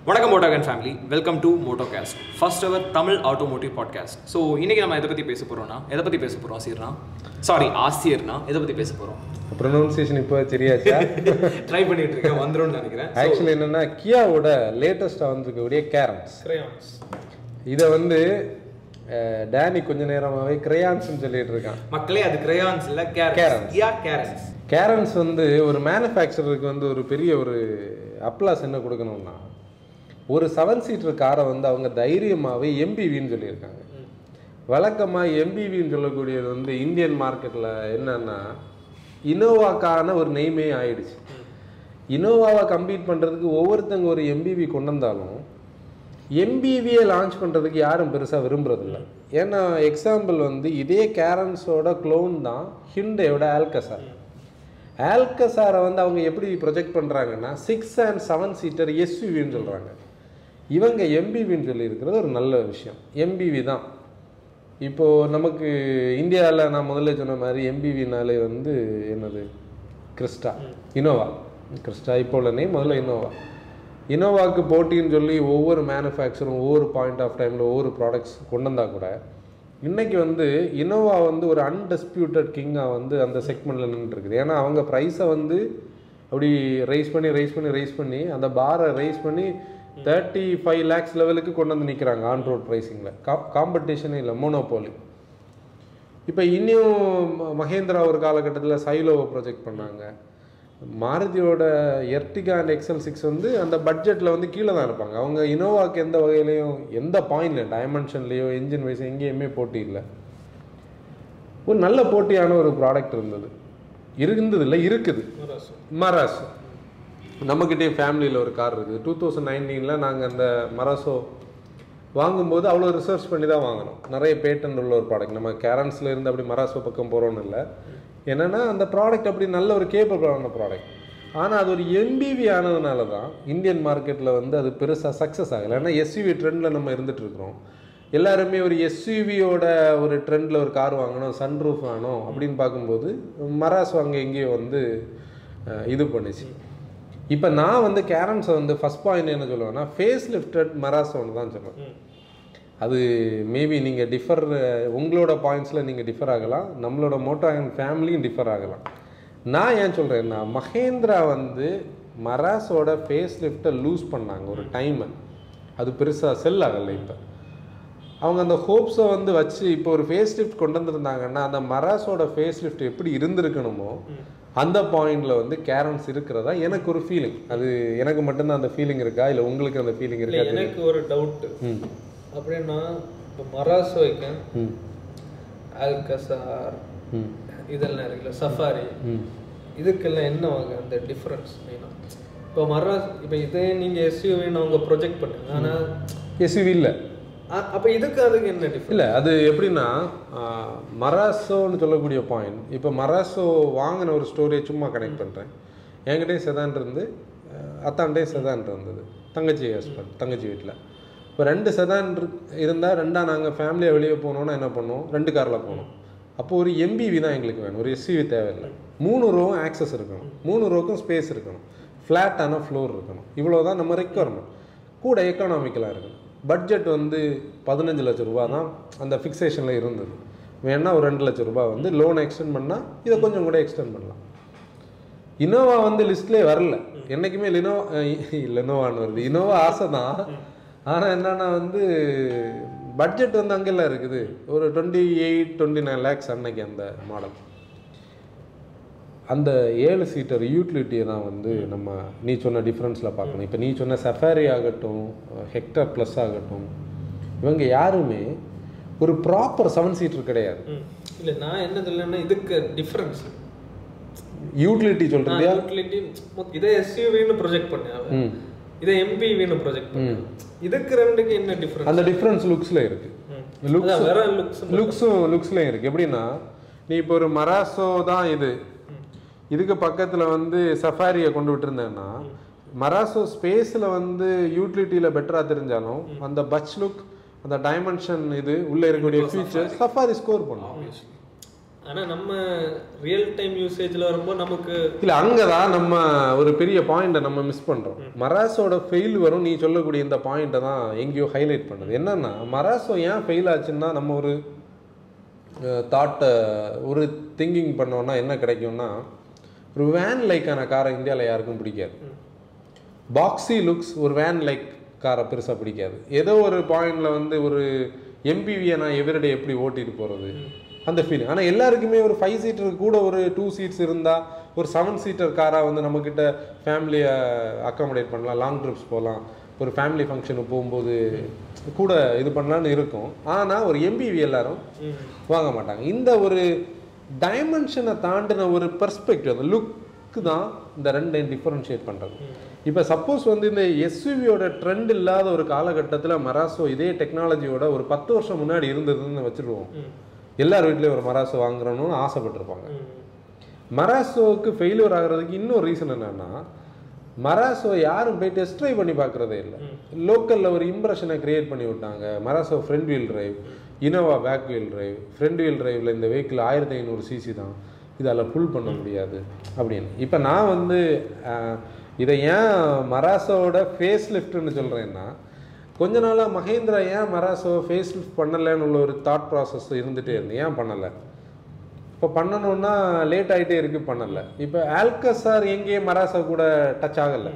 வணக்கம் Motogun family welcome to Motocast first ever Tamil automotive podcast so இன்னைக்கு நம்ம எதை பற்றி பேச போகிறோம்னா எதை பற்றி பேச போகிறோம் ஆசிரியர்னா சாரி ஆசிரியர்னா எதை பற்றி பேச போகிறோம் ப்ரொனவுன்சியேஷன் இப்போ சரியாச்சா ட்ரை பண்ணிட்டு இருக்கேன் வந்துரும்னு நினைக்கிறேன் ஆக்சுவலி என்னன்னா கியாவோட லேட்டஸ்ட்டாக வந்திருக்கக்கூடிய கேரன்ஸ் கிரையான்ஸ் இதை வந்து அஹ், டேனி கொஞ்ச நேரமாகவே கிரையான்ஸ்னு சொல்லிட்டு இருக்கான் மக்களே அது கிரையான்ஸ் இல்லை Carrots. Carens yeah Carens Carens வந்து ஒரு மேனுஃபேக்சரருக்கு வந்து ஒரு பெரிய ஒரு அப்ளாஸ் என்ன கொடுக்கணும்னா ஒரு செவன் சீட்டர் காரை வந்து அவங்க தைரியமாகவே எம்பிவின்னு சொல்லியிருக்காங்க வழக்கமாக எம்பிவின்னு சொல்லக்கூடியது வந்து இந்தியன் மார்க்கெட்டில் என்னன்னா இனோவாக்கான ஒரு நெய்மே ஆயிடுச்சு இனோவாவை கம்பீட் பண்ணுறதுக்கு ஒவ்வொருத்தங்க ஒரு எம்பிவி கொண்டு வந்தாலும் எம்பிவியை லான்ச் பண்ணுறதுக்கு யாரும் பெருசாக விரும்புறதில்ல ஏன்னா எக்ஸாம்பிள் வந்து இதே கேரன்ஸோட க்ளோன் தான் ஹிண்டேயோட ஆல்கசார் ஆல்கசாரை வந்து அவங்க எப்படி ப்ரொஜெக்ட் பண்ணுறாங்கன்னா சிக்ஸ் அண்ட் செவன் சீட்டர் எஸ்யூவின்னு சொல்கிறாங்க இவங்க எம்பிவின்னு சொல்லியிருக்கிறது ஒரு நல்ல விஷயம் எம்பிவி தான் இப்போது நமக்கு இந்தியாவில் நான் முதல்ல சொன்ன மாதிரி எம்பிவினாலே வந்து என்னது கிறிஸ்டா இனோவா கிறிஸ்டா இப்போ உள்ள நேம் முதல்ல இனோவா இனோவாக்கு போட்டின்னு சொல்லி ஒவ்வொரு மேனுஃபேக்சரும் ஒவ்வொரு பாயிண்ட் ஆஃப் டைமில் ஒவ்வொரு ப்ராடக்ட்ஸ் கொண்டு வந்தால் கூட இன்னைக்கு வந்து இனோவா வந்து ஒரு அன்டிஸ்பியூட்டட் கிங்காக வந்து அந்த செக்மெண்ட்டில் நின்றுருக்குது ஏன்னா அவங்க ப்ரைஸை வந்து அப்படி ரைஸ் பண்ணி ரைஸ் பண்ணி ரைஸ் பண்ணி அந்த பாரை ரைஸ் பண்ணி தேர்ட்டி ஃபைவ் லேக்ஸ் லெவலுக்கு கொண்டு வந்து நிற்கிறாங்க ஆன் ரோட் ப்ரைஸிங்கில் கா காம்படிஷனே இல்லை மோனோபோலி இப்போ இன்னும் ம- மகேந்திரா ஒரு காலகட்டத்தில் சைலோவை ப்ரொஜெக்ட் பண்ணாங்க மாருதியோட எர்டிகா அண்ட் எக்ஸல் சிக்ஸ் வந்து அந்த பட்ஜெட்டில் வந்து கீழே தான் இருப்பாங்க அவங்க இனோவாக்கு எந்த வகையிலையும் எந்த பாயிண்ட்ல டைமென்ஷன்லேயோ என்ஜின் வைஸ் எங்கேயுமே போட்டி இல்லை ஒரு நல்ல போட்டியான ஒரு ப்ராடக்ட் இருந்தது இருந்தது இல்லை இருக்குது மராஸ் நம்மக்கிட்டே ஃபேமிலியில் ஒரு கார் இருக்குது டூ தௌசண்ட் நைன்டீனில் நாங்கள் அந்த மராசோ வாங்கும்போது அவ்வளோ ரிசர்ச் பண்ணி தான் வாங்கினோம் நிறைய பேட்டன் உள்ள ஒரு ப்ராடக்ட் நம்ம கேரன்ஸில் இருந்து அப்படி மராசோ பக்கம் போகிறோன்னு இல்லை என்னென்னா அந்த ப்ராடக்ட் அப்படி நல்ல ஒரு கேப்பபிளான ப்ராடக்ட் ஆனால் அது ஒரு எம்பிவி ஆனதுனால தான் இந்தியன் மார்க்கெட்டில் வந்து அது பெருசாக சக்ஸஸ் ஆகலை ஏன்னா எஸ்யூவி ட்ரெண்டில் நம்ம இருந்துட்டு இருக்கிறோம் எல்லாருமே ஒரு எஸ்யூவியோட ஒரு ட்ரெண்டில் ஒரு கார் வாங்கணும் சன்ரூஃப் வேணும் அப்படின்னு பார்க்கும்போது மராஸ் வாங்க எங்கேயோ வந்து அஹ், இது பண்ணுச்சு இப்போ நான் வந்து கேரன்ஸை வந்து ஃபஸ்ட் பாயிண்ட் என்ன சொல்லுவேன்னா ஃபேஸ் லிஃப்டட் மராசோன்னு தான் சொல்லுவேன் அது மேபி நீங்கள் டிஃபர் உங்களோட பாயிண்ட்ஸில் நீங்கள் டிஃபர் ஆகலாம் நம்மளோட மோட்டார் ஃபேமிலியும் டிஃபர் ஆகலாம் நான் ஏன் சொல்கிறேன்னா மகேந்திரா வந்து மராஸோட ஃபேஸ் லிஃப்ட்டை லூஸ் பண்ணாங்க ஒரு டைமை அது பெருசாக செல் ஆகலை இப்போ அவங்க அந்த ஹோப்ஸை வந்து வச்சு இப்போ ஒரு ஃபேஸ் லிஃப்ட் கொண்டு வந்திருந்தாங்கன்னா அந்த மராஸோட ஃபேஸ் லிஃப்ட் எப்படி இருந்திருக்கணுமோ அந்த பாயிண்ட்ல வந்து கேரன்ஸ் இருக்கிறதா எனக்கு ஒரு ஃபீலிங் அது எனக்கு மட்டும்தான் அந்த ஃபீலிங் இருக்கா இல்லை உங்களுக்கு அந்த ஃபீலிங் இல்ல இருக்கா எனக்கு ஒரு டவுட் ம் அப்படின்னா இப்போ மராசோய்க்கு ம் ஆல்கசார் ம் இதெல்லாம் இருக்குல்ல சஃபாரி ம் இதுக்கெல்லாம் என்ன வகை அந்த டிஃப்ரென்ஸ் மெயினாக இப்போ மராஸ் இப்போ இதே நீங்கள் எஸ்யூவின்னு அவங்க ப்ரொஜெக்ட் பண்ணுங்க ஆனால் எஸ்யூவி இல்லை அப்போ இதுக்கு அதுக்கு என்ன டிஃப்ரெண்ட் இல்லை அது எப்படின்னா ஆஹ், மராசோன்னு சொல்லக்கூடிய பாயிண்ட் இப்போ மராசோ வாங்கின ஒரு ஸ்டோரியை சும்மா கனெக்ட் பண்ணுறேன் என்கிட்டயும் செதான் இருந்து அஹ், அத்தான்டையும் செதான் இருந்தது தங்கச்சி ஹஸ்பண்ட் தங்கச்சி வீட்டில் இப்போ ரெண்டு செதான் இருந்தால் ரெண்டா நாங்கள் ஃபேமிலியாக வெளியே போனோன்னா என்ன பண்ணுவோம் ரெண்டு காரில் போனோம் அப்போ ஒரு எம்பிவி தான் எங்களுக்கு வேணும் ஒரு எஸ்யூவி தேவையில்லை மூணு ரோவும் ஆக்சஸ் இருக்கணும் மூணு ரோவுக்கும் ஸ்பேஸ் இருக்கணும் ஃப்ளாட்டான ஃப்ளோர் இருக்கணும் இவ்வளோ தான் நம்ம ரெக்குவயர்மெண்ட் கூட எக்கனாமிக்கலாக இருக்கணும் பட்ஜெட் வந்து பதினஞ்சு லட்ச ரூபா தான் அந்த ஃபிக்ஸேஷனில் இருந்தது வேணா ஒரு ரெண்டு லட்ச ரூபாய் வந்து லோன் எக்ஸ்டெண்ட் பண்ணால் இதை கொஞ்சம் கூட எக்ஸ்டெண்ட் பண்ணலாம் இனோவா வந்து லிஸ்ட்லேயே வரல என்றைக்குமே லினோ லினோவான்னு வருது இனோவா ஆசை தான் ஆனால் என்னன்னா வந்து பட்ஜெட் வந்து அங்கெல்லாம் இருக்குது ஒரு twenty eight twenty nine lakhs அன்னைக்கு அந்த மாடல் அந்த ஏழு சீட்டர் யூட்டிலிட்டியை தான் வந்து நம்ம நீ சொன்ன டிஃப்ரென்ஸில் பார்க்கணும் இப்போ நீ சொன்ன சஃபாரி ஆகட்டும் ஹெக்டர் ப்ளஸ் ஆகட்டும் இவங்க யாருமே ஒரு ப்ராப்பர் செவன் சீட்டர் கிடையாது இல்லை நான் என்ன சொல்லணும்னா இதுக்கு டிஃப்ரென்ஸ் யூட்டிலிட்டி சொல்றியா யூட்டிலிட்டி இதை எஸ்யூவின்னு ப்ரொஜெக்ட் பண்ணேன் அவன். ம் இதை எம்பிவின்னு ப்ரொஜெக்ட் பண்ணேன் இதுக்கு ரெண்டுக்கு என்ன டிஃப்ரென்ஸ் அந்த டிஃப்ரென்ஸ் லுக்ஸில் இருக்கு லுக்ஸ் வேற லுக்ஸ் லுக்ஸும் லுக்ஸ்லையும் இருக்கு எப்படின்னா நீ இப்போ ஒரு மராசோ தான் இது இதுக்கு பக்கத்தில் வந்து சஃபாரியை கொண்டு விட்டுருந்தேன்னா மராசோ ஸ்பேஸில் வந்து யூட்டிலிட்டியில் பெட்டராக தெரிஞ்சாலும் அந்த பட்ச் லுக் அந்த டைமென்ஷன் இது உள்ளே இருக்கக்கூடிய ஃபீச்சர் சஃபாரி ஸ்கோர் பண்ணும் ஆனா நம்ம ரியல் டைம் யூசேஜ்ல வரும்போது நமக்கு இல்ல அங்கதான் நம்ம ஒரு பெரிய பாயிண்ட்டை நம்ம மிஸ் பண்றோம் மராசோட ஃபெயில் வரும் நீ சொல்லக்கூடிய இந்த பாயிண்ட்டை தான் எங்கேயோ ஹைலைட் பண்ணுது என்னன்னா மராசோ ஏன் ஃபெயில் ஆச்சுன்னா நம்ம ஒரு தாட்டை ஒரு திங்கிங் பண்ணோம்னா என்ன கிடைக்கும்னா ஒரு வேன் லைக்கான காரை இந்தியாவில் யாருக்கும் பிடிக்காது பாக்ஸி லுக்ஸ் ஒரு வேன் லைக் காரை பெருசாக பிடிக்காது ஏதோ ஒரு பாயிண்ட்ல வந்து ஒரு எம்பிவியை நான் எவரிடே எப்படி ஓட்டிட்டு போகிறது அந்த ஃபீல் ஆனால் எல்லாருக்குமே ஒரு ஃபைவ் சீட்டர் கூட ஒரு டூ சீட்ஸ் இருந்தால் ஒரு செவன் சீட்டர் காராக வந்து நம்மக்கிட்ட ஃபேமிலியை அக்காமடேட் பண்ணலாம் லாங் ட்ரிப்ஸ் போகலாம் ஒரு ஃபேமிலி ஃபங்க்ஷனுக்கு போகும்போது கூட இது பண்ணலான்னு இருக்கும் ஆனால் ஒரு எம்பிவி எல்லாரும் வாங்க மாட்டாங்க இந்த ஒரு டைமென்ஷனை தாண்டின ஒரு பெர்ஸ்பெக்டிவ் அந்த லுக்கு தான் இந்த ரெண்டையும் டிஃபரன்ஷியேட் பண்ணுறது இப்போ சப்போஸ் வந்து இந்த எஸ்யூவியோட ட்ரெண்ட் இல்லாத ஒரு காலகட்டத்தில் மராசோ இதே டெக்னாலஜியோட ஒரு பத்து வருஷம் முன்னாடி இருந்ததுன்னு வச்சுருவோம் எல்லார் வீட்லேயும் ஒரு மராசோ வாங்குறணும்னு ஆசைப்பட்டிருப்பாங்க மராசோவுக்கு ஃபெயிலியர் ஆகிறதுக்கு இன்னொரு ரீசன் என்னன்னா மராசோ யாரும் போய் டெஸ்ட் ட்ரைவ் பண்ணி பார்க்குறதே இல்லை லோக்கலில் ஒரு இம்ப்ரெஷனை கிரியேட் பண்ணி விட்டாங்க Marazzo front wheel drive Innova back wheel drive front wheel டிரைவில் இந்த வெஹிக்கிள் ஆயிரத்தி ஐநூறு சிசி தான் இதால் புல் பண்ண முடியாது அப்படின்னு இப்போ நான் வந்து அஹ், இதை ஏன் மராசோவோட ஃபேஸ் லிஃப்ட்னு சொல்கிறேன்னா கொஞ்ச நாளாக மகேந்திரா ஏன் மராசோ ஃபேஸ் லிஃப்ட் பண்ணலைன்னு உள்ள ஒரு தாட் ப்ராசஸ் இருந்துகிட்டே இருந்து ஏன் பண்ணலை இப்போ பண்ணணும்னா லேட் ஆகிட்டே இருக்கு பண்ணல இப்போ ஆல்கசார் எங்கேயே மராசா கூட டச் ஆகலை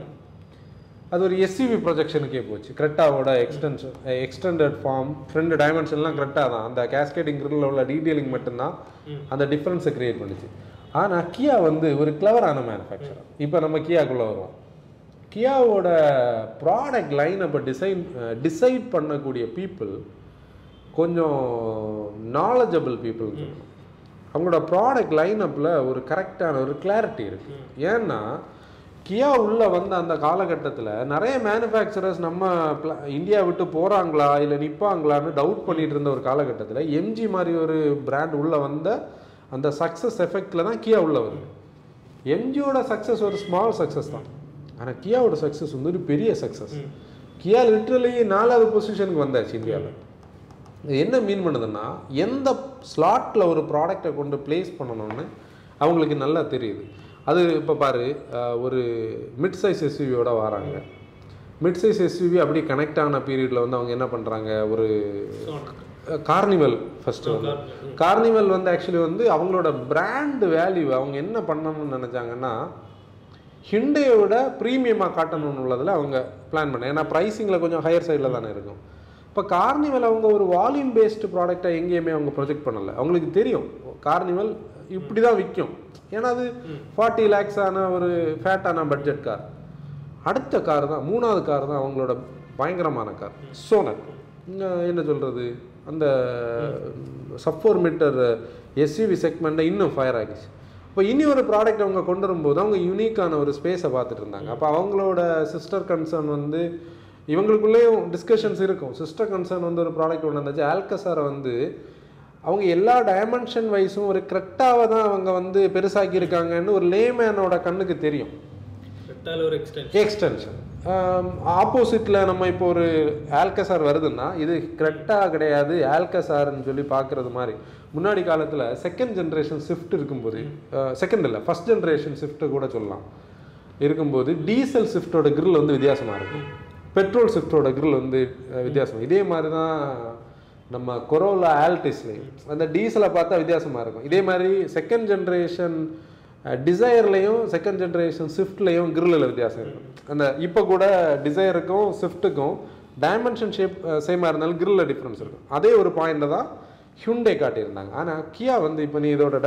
அது ஒரு எஸ்சிவி ப்ரொஜெக்ஷனுக்கே போச்சு கிரெட்டாவோட எக்ஸ்டென்ஷன் எக்ஸ்டெண்டட் ஃபார்ம் ஃப்ரண்ட் டைமென்ஷன்லாம் கரெக்டாக தான் அந்த கேஸ்கேட்டிங் கிரில்ல உள்ள டீட்டெயிலிங் மட்டும்தான் அந்த டிஃப்ரென்ஸை கிரியேட் பண்ணுச்சு ஆனால் கியா வந்து ஒரு கிளவரான மேனுஃபேக்சரர் இப்போ நம்ம கியாக்குள்ளே வருவோம் கியாவோட ப்ராடக்ட் லைன் அப்போ டிசைன் டிசைட் பண்ணக்கூடிய பீப்புள் கொஞ்சம் நாலேஜபிள் பீப்புள் அவங்களோட ப்ராடக்ட் லைனப்பில் ஒரு கரெக்டான ஒரு கிளாரிட்டி இருக்கு ஏன்னா கியா உள்ள வந்த அந்த காலகட்டத்தில் நிறைய மேனுஃபேக்சரர்ஸ் நம்ம pla- இந்தியா விட்டு போகிறாங்களா இல்லை நிற்பாங்களான்னு டவுட் பண்ணிட்டு இருந்த ஒரு காலகட்டத்தில் எம்ஜி மாதிரி ஒரு பிராண்ட் உள்ள வந்த அந்த சக்ஸஸ் எஃபெக்டில் தான் கியா உள்ள வருது எம்ஜியோட சக்ஸஸ் ஒரு ஸ்மால் சக்ஸஸ் தான் ஆனால் கியாவோட சக்ஸஸ் வந்து ஒரு பெரிய சக்ஸஸ் கியா லிட்ரலி நாலாவது பொசிஷனுக்கு வந்தாச்சு இந்தியாவில் இது என்ன மீன் பண்ணுதுன்னா எந்த ஸ்லாட்டில் ஒரு ப்ராடக்டை கொண்டு ப்ளேஸ் பண்ணணும்னு அவங்களுக்கு நல்லா தெரியுது அது இப்போ பாரு அஹ், ஒரு மிட் சைஸ் எஸ்யூவியோட வராங்க மிட் சைஸ் எஸ்யூவி அப்படி கனெக்ட் ஆன பீரியடில் வந்து அவங்க என்ன பண்ணுறாங்க ஒரு கார்னிவல் ஃபஸ்ட்டு வந்து கார்னிவல் வந்து ஆக்சுவலி வந்து அவங்களோட பிராண்ட் வேல்யூ அவங்க என்ன பண்ணணும்னு நினச்சாங்கன்னா ஹிண்டையோட ப்ரீமியமாக காட்டணும்னு உள்ளதில் அவங்க பிளான் பண்ண ஏன்னா ப்ரைஸிங்கில் கொஞ்சம் ஹையர் சைடில் தானே இருக்கும் இப்போ கார்னிவல் அவங்க ஒரு வால்யூம் பேஸ்டு ப்ராடக்டை எங்கேயுமே அவங்க ப்ரொஜெக்ட் பண்ணலை அவங்களுக்கு தெரியும் கார்னிவல் இப்படி தான் விற்கும் ஏன்னா அது ஃபார்ட்டி லேக்ஸான ஒரு ஃபேட்டான பட்ஜெட் கார் அடுத்த கார் தான் மூணாவது கார் தான் அவங்களோட பயங்கரமான கார் சோனட் என்ன சொல்கிறது அந்த சப்ஃபோர் மீட்டர் எஸ்யூவி செக்மெண்ட்டை இன்னும் ஃபயர் ஆகிடுச்சு இப்போ இனி ஒரு ப்ராடக்ட் அவங்க கொண்டு வரும்போது அவங்க யூனிக்கான ஒரு ஸ்பேஸை பார்த்துட்டு இருந்தாங்க அப்போ அவங்களோட சிஸ்டர் கன்சர்ன் வந்து இவங்களுக்குள்ளேயும் டிஸ்கஷன்ஸ் இருக்கும் சிஸ்டர் கன்சர்ன் வந்து ஒரு ப்ராடக்ட் கொண்டு வந்தாச்சு ஆல்கசாரை வந்து அவங்க எல்லா டைமென்ஷன் வைஸும் ஒரு கரெக்டாக தான் அவங்க வந்து பெருசாக்கி இருக்காங்கன்னு ஒரு லேமேனோட கண்ணுக்கு தெரியும் ரெட்டால ஒரு எக்ஸ்டென்ஷன் எக்ஸ்டென்ஷன் ஆப்போசிட்டில் நம்ம இப்போ ஒரு ஆல்கசார் வருதுன்னா இது கரெக்டாக கிடையாது ஆல்கசார்னு சொல்லி பார்க்குறது மாதிரி முன்னாடி காலத்தில் செகண்ட் ஜென்ரேஷன் ஷிஃப்ட் இருக்கும்போது செகண்ட் இல்லை ஃபர்ஸ்ட் ஜென்ரேஷன் ஷிஃப்ட்டு கூட சொல்லலாம் இருக்கும்போது டீசல் ஷிஃப்ட்டோட grill வந்து வித்தியாசமாக இருக்கும் பெட்ரோல் ஷிஃப்ட்டோட grill வந்து அஹ், வித்தியாசம் இதே மாதிரி தான் நம்ம கொரோலா ஆல்டிஸ்லையும் அந்த டீசலை பார்த்தா வித்தியாசமாக இருக்கும் இதே மாதிரி செகண்ட் ஜென்ரேஷன் டிசைர்லையும் செகண்ட் ஜென்ரேஷன் ஸ்விஃப்ட்லையும் கிரில்லில் வித்தியாசம் இருக்கும் அந்த இப்போ கூட டிசைருக்கும் ஸ்விஃப்ட்டுக்கும் டைமென்ஷன் ஷேப் சேமாக இருந்தாலும் கிரில்ல டிஃப்ரென்ஸ் இருக்கும் அதே ஒரு பாயிண்ட்டில் தான் ஹியூண்டே காட்டியிருந்தாங்க ஆனால் கியா வந்து இப்போ நீ இதோட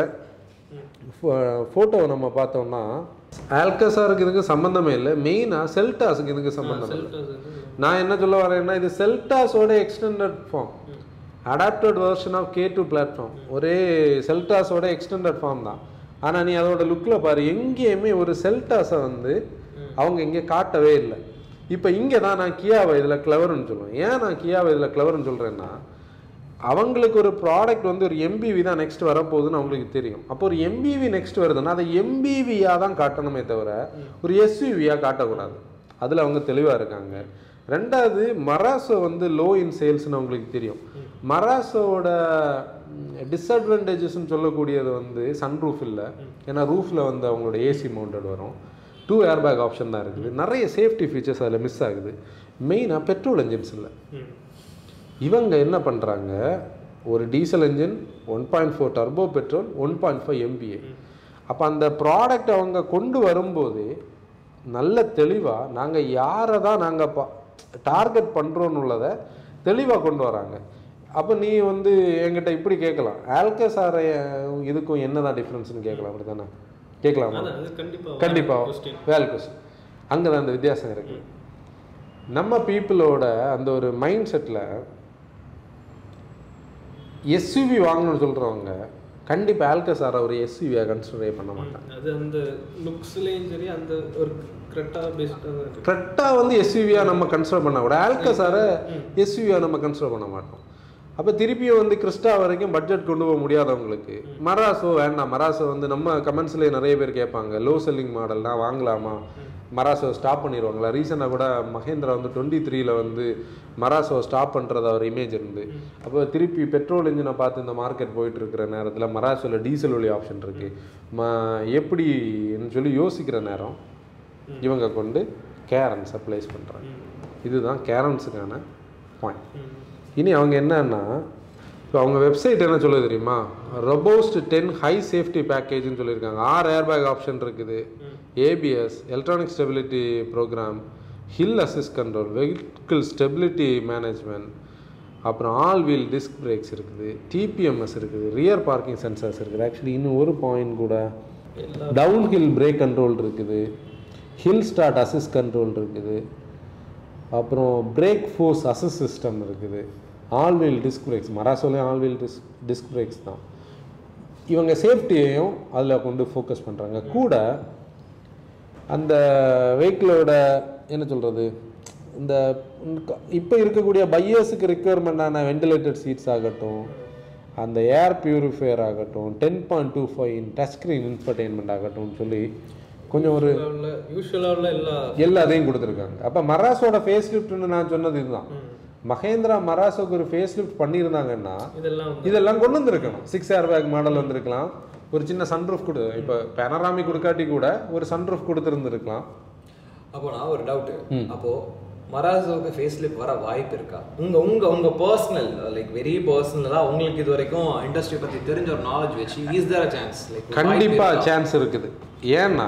ஃபோட்டோவை நம்ம பார்த்தோம்னா ஆல்கசாருக்கு இதுக்கு சம்மந்தமே இல்லை மெயினாக செல்டாஸுக்கு இதுக்கு சம்மந்தம் இல்லை நான் என்ன சொல்ல வரேன்னா இது செல்டாஸோட extended form adapted version of K two platform ஒரே செல்டாஸோட எக்ஸ்டெண்டட் ஃபார்ம் தான் ஆனால் நீ அதோட லுக்கில் பாரு எங்கேயுமே ஒரு செல்டாஸை வந்து அவங்க இங்கே காட்டவே இல்லை இப்போ இங்கே தான் நான் கியாவை இதில் கிளவர்னு சொல்லுவேன் ஏன் நான் கியாவை இதில் கிளவர்னு சொல்கிறேன்னா அவங்களுக்கு ஒரு ப்ராடக்ட் வந்து ஒரு எம்பிவி தான் நெக்ஸ்ட் வரப்போகுதுன்னு அவங்களுக்கு தெரியும் அப்போ ஒரு எம்பிவி நெக்ஸ்ட் வருதுன்னா அதை எம்பிவியாக தான் காட்டணுமே தவிர ஒரு எஸ்யூவியாக காட்டக்கூடாது அதில் அவங்க தெளிவாக இருக்காங்க ரெண்டாவது மராசோ வந்து லோ இன் சேல்ஸ்னு உங்களுக்கு தெரியும் மராசோவோட டிஸ்அட்வான்டேஜஸ்ன்னு சொல்லக்கூடியது வந்து சன் ரூஃப் இல்லை ஏன்னா ரூஃபில் வந்து அவங்களோட ஏசி மவுண்டட் வரும் டூ ஏர் பேக் ஆப்ஷன் தான் இருக்குது நிறைய சேஃப்டி ஃபீச்சர்ஸ் அதில் மிஸ் ஆகுது மெயினாக பெட்ரோல் என்ஜின்ஸ் இல்லை ம். இவங்க என்ன பண்ணுறாங்க ஒரு diesel engine one point four turbo petrol one point five MBA அப்போ அந்த ப்ராடக்ட் அவங்க கொண்டு வரும்போது நல்ல தெளிவாக நாங்கள் யாரை தான் நாங்கள் பா டார்கெட் பண்ணுறோன்னு உள்ளதை தெளிவாக கொண்டு வராங்க அப்போ நீ வந்து என்கிட்ட இப்படி கேட்கலாம் ஆல்கசாரை இதுக்கும் என்னதான் டிஃப்ரென்ஸ்னு கேட்கலாம் அப்படி தானே கேட்கலாமா அதான் அது கண்டிப்பா கண்டிப்பாக question. வேல் கொஸ்டின் அங்கே தான் அந்த வித்தியாசம் இருக்குது நம்ம பீப்புளோட அந்த ஒரு மைண்ட் செட்டில் எஸ்யூவி வாங்கணும்னு சொல்கிறவங்க கண்டிப்பாக ஆல்கசாரை ஒரு எஸ்யூவியாக கன்சிடரே பண்ண மாட்டாங்க அது அந்த லுக்ஸ்லயும் சரி அந்த ஒரு கரெக்டா பேஸ்டா தான் இருக்கு கரெக்டாக வந்து எஸ்யூவியாக நம்ம கன்சிடர் பண்ண கூட ஆல்கசாரை எஸ்யூவியாக நம்ம கன்சிடர் பண்ண மாட்டோம் அப்போ திருப்பியும் வந்து கிறிஸ்டா வரைக்கும் பட்ஜெட் கொண்டு போக முடியாதவங்களுக்கு மராசோ வேண்டாம் மராசோ வந்து நம்ம கமெண்ட்ஸ்லேயே நிறைய பேர் கேட்பாங்க லோ செல்லிங் மாடல்னா வாங்கலாமா மராசோ ஸ்டாப் பண்ணிடுவாங்களா ரீசெண்டாக கூட மகேந்திரா வந்து டுவெண்ட்டி த்ரீல வந்து மராசோ ஸ்டாப் பண்ணுறதா ஒரு இமேஜ் இருந்து அப்போ திருப்பி பெட்ரோல் இன்ஜினை பார்த்து இந்த மார்க்கெட் போயிட்டு இருக்கிற நேரத்தில் மராசோவில் டீசல் ஒலி ஆப்ஷன் இருக்கு ம எப்படின்னு சொல்லி யோசிக்கிற நேரம் இவங்க கொண்டு கேரன் சப்ளைஸ் பண்ணுறாங்க இதுதான் கேரன்ஸுக்கான பாயிண்ட் இனி அவங்க என்னன்னா இப்போ அவங்க வெப்சைட் என்ன சொல்லுது தெரியுமா ரொபோஸ்ட் டென் ஹை சேஃப்டி பேக்கேஜ்னு சொல்லியிருக்காங்க ஆறு ஏர்பேக் ஆப்ஷன் இருக்குது ABS electronic stability program hill assist control vehicle stability management அப்புறம் ஆல் வீல் டிஸ்க் பிரேக்ஸ் இருக்குது டிபிஎம்எஸ் இருக்குது ரியர் பார்க்கிங் சென்சர்ஸ் இருக்குது ஆக்சுவலி இன்னும் ஒரு பாயிண்ட் கூட டவுன் ஹில் பிரேக் கண்ட்ரோல் இருக்குது ஹில் ஸ்டார்ட் அசிஸ்ட் கண்ட்ரோல் இருக்குது அப்புறம் பிரேக் ஃபோர்ஸ் அசிஸ்ட் சிஸ்டம் இருக்குது ஆல் வீல் டிஸ்க் பிரேக்ஸ் மராசோலையும் all wheel disc disc brakes தான் இவங்க சேஃப்டியையும் அதில் கொண்டு ஃபோக்கஸ் பண்ணுறாங்க கூட அந்த வெஹிக்கிளோட என்ன சொல்கிறது இந்த இப்போ இருக்கக்கூடிய பையர்ஸுக்கு ரெக்குயர்மெண்டான வென்டிலேட்டட் சீட்ஸ் ஆகட்டும் அந்த ஏர் பியூரிஃபையர் ஆகட்டும் ten point two five touch screen infotainment ஆகட்டும்னு சொல்லி கொஞ்சம் ஒரு உள்ள யூஸ்வலா உள்ள எல்லா எல்லாத்தையும் கொடுத்துருக்காங்க அப்போ மராசோட ஃபேஸ் லிஃப்ட்னு நான் சொன்னது இதுதான் மகேந்திரா மராசோக்கு ஒரு ஃபேஸ் லிஃப்ட் பண்ணியிருந்தாங்கன்னா இதெல்லாம் வந்து இதெல்லாம் கொண்டு வந்திருக்கணும் சிக்ஸ் ஏர் பேக் மாடல் வந்திருக்கலாம் ஒரு சின்ன சன்ரூஃப் கொடு இப்போ பெனராமி கொடுக்காட்டி கூட ஒரு சன்ரூஃப் கொடுத்துருந்துருக்கலாம் அப்போ நான் ஒரு டவுட் அப்போ மராசோக்கு ஃபேஸ் லிப் வர வாய்ப்பு இருக்கா உங்க உங்க உங்க பர்சனல் லைக் வெரி பர்சனலா உங்களுக்கு இது வரைக்கும் இண்டஸ்ட்ரி பத்தி தெரிஞ்ச ஒரு நாலேஜ் வச்சு இஸ் தேர் சான்ஸ் லைக் கண்டிப்பா சான்ஸ் இருக்குது ஏன்னா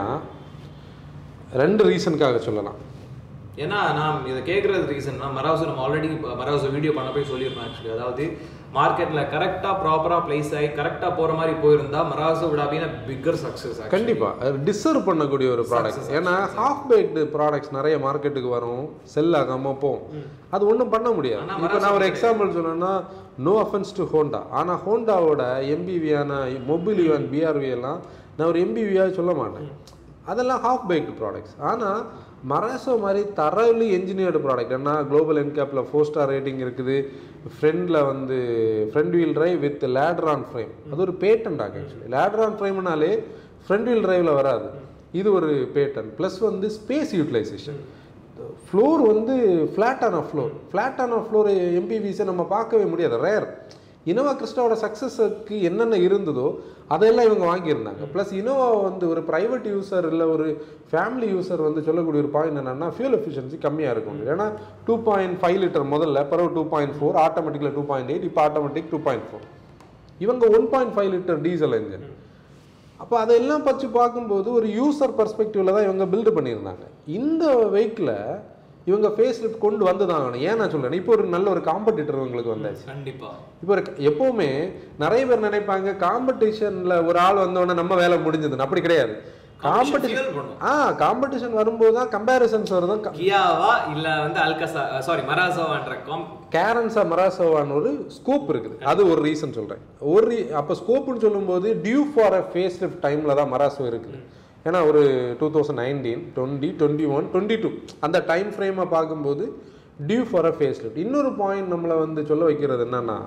ரெண்டு ரீசனுக்காக சொல்லலாம் ஏன்னா நான் இதை கேட்கறது ரீசன்னா மராசோ நம்ம ஆல்ரெடி மராசோ வீடியோ பண்ண போய் சொல்லியிருந்தோம் ஆக்சுவலி அதாவது மார்க்கெட்ல கரெக்டா ப்ராப்பரா பிளேஸ் ஆகி கரெக்டா போற மாதிரி போயிருந்தா மராசோ விட அப்படின்னா பிக்கர் சக்சஸ் கண்டிப்பா டிசர்வ் பண்ணக்கூடிய ஒரு ப்ராடக்ட் ஏன்னா ஹாஃப் பேக்டு ப்ராடக்ட்ஸ் நிறைய மார்க்கெட்டுக்கு வரும் செல் ஆகாம போகும் அது ஒன்றும் பண்ண முடியாது ஆனா இப்போ நான் ஒரு எக்ஸாம்பிள் சொல்லணும்னா நோ அஃபென்ஸ் டு ஹோண்டா ஆனால் ஹோண்டாவோட எம்பிவியான மொபைல் அண்ட் பிஆர்வி எல்லாம் நான் ஒரு எம்பிவியாக சொல்ல மாட்டேன் அதெல்லாம் ஹாஃப் பேக்டு ப்ராடக்ட்ஸ் ஆனால் மராசோ மாதிரி தரலி என்ஜினியர்டு ப்ராடக்ட் ஏன்னா குளோபல் என்கேப்பில் ஃபோர் ஸ்டார் ரேட்டிங் இருக்குது ஃப்ரண்டில் வந்து front wheel drive with ladder frame அது ஒரு பேட்டன்ட் ஆகும் ஆக்சுவலி லேட்ரான் ஃப்ரேம்னாலே ஃப்ரண்ட் வீல் டிரைவில் வராது இது ஒரு பேட்டன் ப்ளஸ் வந்து ஸ்பேஸ் யூட்டிலைசேஷன் ஃப்ளோர் வந்து ஃப்ளாட்டான ஃப்ளோர் ஃப்ளாட்டான ஃப்ளோர் எம்பிவிஸை நம்ம பார்க்கவே முடியாது ரேர் இனோவா கிறிஸ்டாவோட சக்ஸஸுக்கு என்னென்ன இருந்ததோ அதெல்லாம் இவங்க வாங்கியிருந்தாங்க ப்ளஸ் இனோவா வந்து ஒரு ப்ரைவேட் யூசர் இல்லை ஒரு ஃபேமிலி யூசர் வந்து சொல்லக்கூடிய ஒரு பாயிண்ட் என்னன்னா ஃபியூல் எஃபிஷியன்சி கம்மியாக இருக்கும் ஏன்னா டூ பாயிண்ட் ஃபைவ் லிட்டர் முதல்ல பிறகு டூ பாயிண்ட் ஃபோர் ஆட்டோமேட்டிக்கில் டூ பாயிண்ட் எயிட் இப்போ ஆட்டோமேட்டிக் டூ பாயிண்ட் ஃபோர் இவங்க one point five litre diesel engine அப்போ அதெல்லாம் பற்றி பார்க்கும்போது ஒரு யூசர் பர்ஸ்பெக்டிவ்ல தான் இவங்க பில்டு பண்ணியிருந்தாங்க இந்த வெஹிக்கிளை இவங்க ஃபேஸ் லிஃப்ட் கொண்டு வந்து தான் ஆகணும் ஏன் நான் சொல்றேன் இப்போ ஒரு நல்ல ஒரு காம்படிட்டர் உங்களுக்கு வந்தாச்சு கண்டிப்பா இப்போ ஒரு எப்பவுமே நிறைய பேர் நினைப்பாங்க காம்படிஷன்ல ஒரு ஆள் வந்தோடனே நம்ம வேலை முடிஞ்சதுன்னு அப்படி கிடையாது காம்படிஷன் fuel பண்ணும். ஆ காம்படிஷன் வரும்போது தான் கம்பேரிசன்ஸ் வருதான் கியாவா இல்ல வந்து அல்கசா சாரி மராசோவான்ற காம் கேரன்ஸா மராசோவான்னு ஒரு ஸ்கோப் இருக்குது அது ஒரு ரீசன் சொல்றேன் ஒரு re- அப்ப ஸ்கோப்னு சொல்லும்போது due for a face lift டைம்ல தான் மராசோ இருக்குது ஏன்னா ஒரு two thousand nineteen twenty twenty one twenty two அந்த டைம் ஃப்ரேமை பார்க்கும்போது due for a face lift இன்னொரு பாயிண்ட் நம்மளை வந்து சொல்ல வைக்கிறது என்னன்னா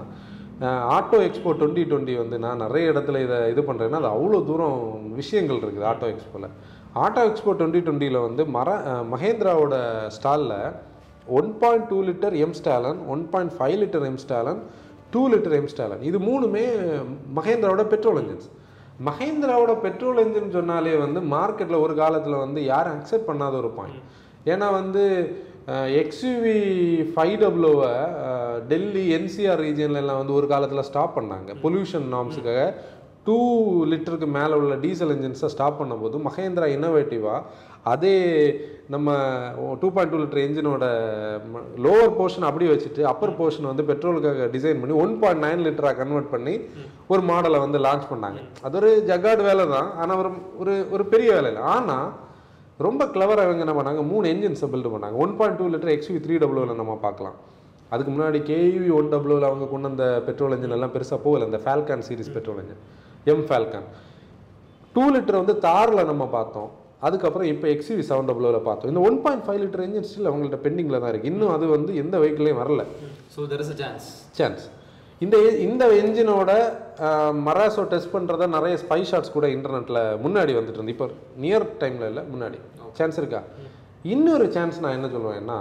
ஆட்டோ எக்ஸ்போ டுவெண்ட்டி டுவெண்ட்டி வந்து நான் நிறைய இடத்துல இதை இது பண்ணுறேன்னா அது அவ்வளோ தூரம் விஷயங்கள் இருக்குது ஆட்டோ எக்ஸ்போவில் ஆட்டோ எக்ஸ்போ டுவெண்ட்டி டுவெண்ட்டியில் வந்து மர அஹ், மகேந்திராவோட ஸ்டாலில் one point two litre M Stallion one point five litre M Stallion two litre M Stallion இது மூணுமே மகேந்திராவோட பெட்ரோல் என்ஜின்ஸ் மகேந்திராவோட பெட்ரோல் என்ஜின் சொன்னாலே வந்து மார்க்கெட்டில் ஒரு காலத்தில் வந்து யாரும் அக்செப்ட் பண்ணாத ஒரு பாயிண்ட் ஏன்னா வந்து எக்ஸ்யூவி ஃபைவ் டபுள்யூவை டெல்லி என்சிஆர் ரீஜன்லாம் வந்து ஒரு காலத்தில் ஸ்டாப் பண்ணாங்க பொல்யூஷன் நார்ம்ஸுக்காக டூ லிட்டருக்கு மேலே உள்ள டீசல் என்ஜின்ஸை ஸ்டாப் பண்ணும்போது மகேந்திரா இன்னோவேட்டிவாக அதே நம்ம டூ பாயிண்ட் டூ லிட்டர் என்ஜினோட லோவர் போர்ஷன் அப்படியே வச்சுட்டு அப்பர் போர்ஷன் வந்து பெட்ரோலுக்காக டிசைன் பண்ணி ஒன் பாயிண்ட் நைன் லிட்டராக கன்வெர்ட் பண்ணி ஒரு மாடலை வந்து லான்ச் பண்ணாங்க அது ஒரு ஜகாட் வேலை தான் ஆனால் ஒரு ஒரு ஒரு பெரிய வேலை இல்லை ஆனால் ரொம்ப கிளவராக இவங்க என்ன பண்ணாங்க மூணு என்ஜின்ஸை பில்ட் பண்ணாங்க one point two litre XV three டபுள்யூவில் நம்ம பார்க்கலாம் அதுக்கு முன்னாடி கேவி ஒன் டபுள்யூவில் அவங்க கொண்டு வந்த பெட்ரோல் என்ஜின் எல்லாம் பெருசாக போகல இந்த Falcon series petrol engine M Falcon two litre வந்து தாரில் நம்ம பார்த்தோம் அதுக்கப்புறம் இப்போ எக்ஸ்வி செவன் டபுள்யூவில் பார்த்தோம் இந்த one point five litre engine still அவங்கள்ட்ட பெண்டிங்கில் தான் இருக்குது இன்னும் அது வந்து எந்த வெஹிக்கிளையும் வரல so there is a chance chance இந்த இந்த என்ஜினோட மராசோ டெஸ்ட் பண்ணுறத நிறைய ஸ்பை ஷாட்ஸ் கூட இன்டர்நெட்டில் முன்னாடி வந்துட்டு இருந்து இப்போ நியர் டைமில் இல்லை முன்னாடி சான்ஸ் இருக்கா இன்னொரு சான்ஸ் நான் என்ன சொல்லுவேன்னா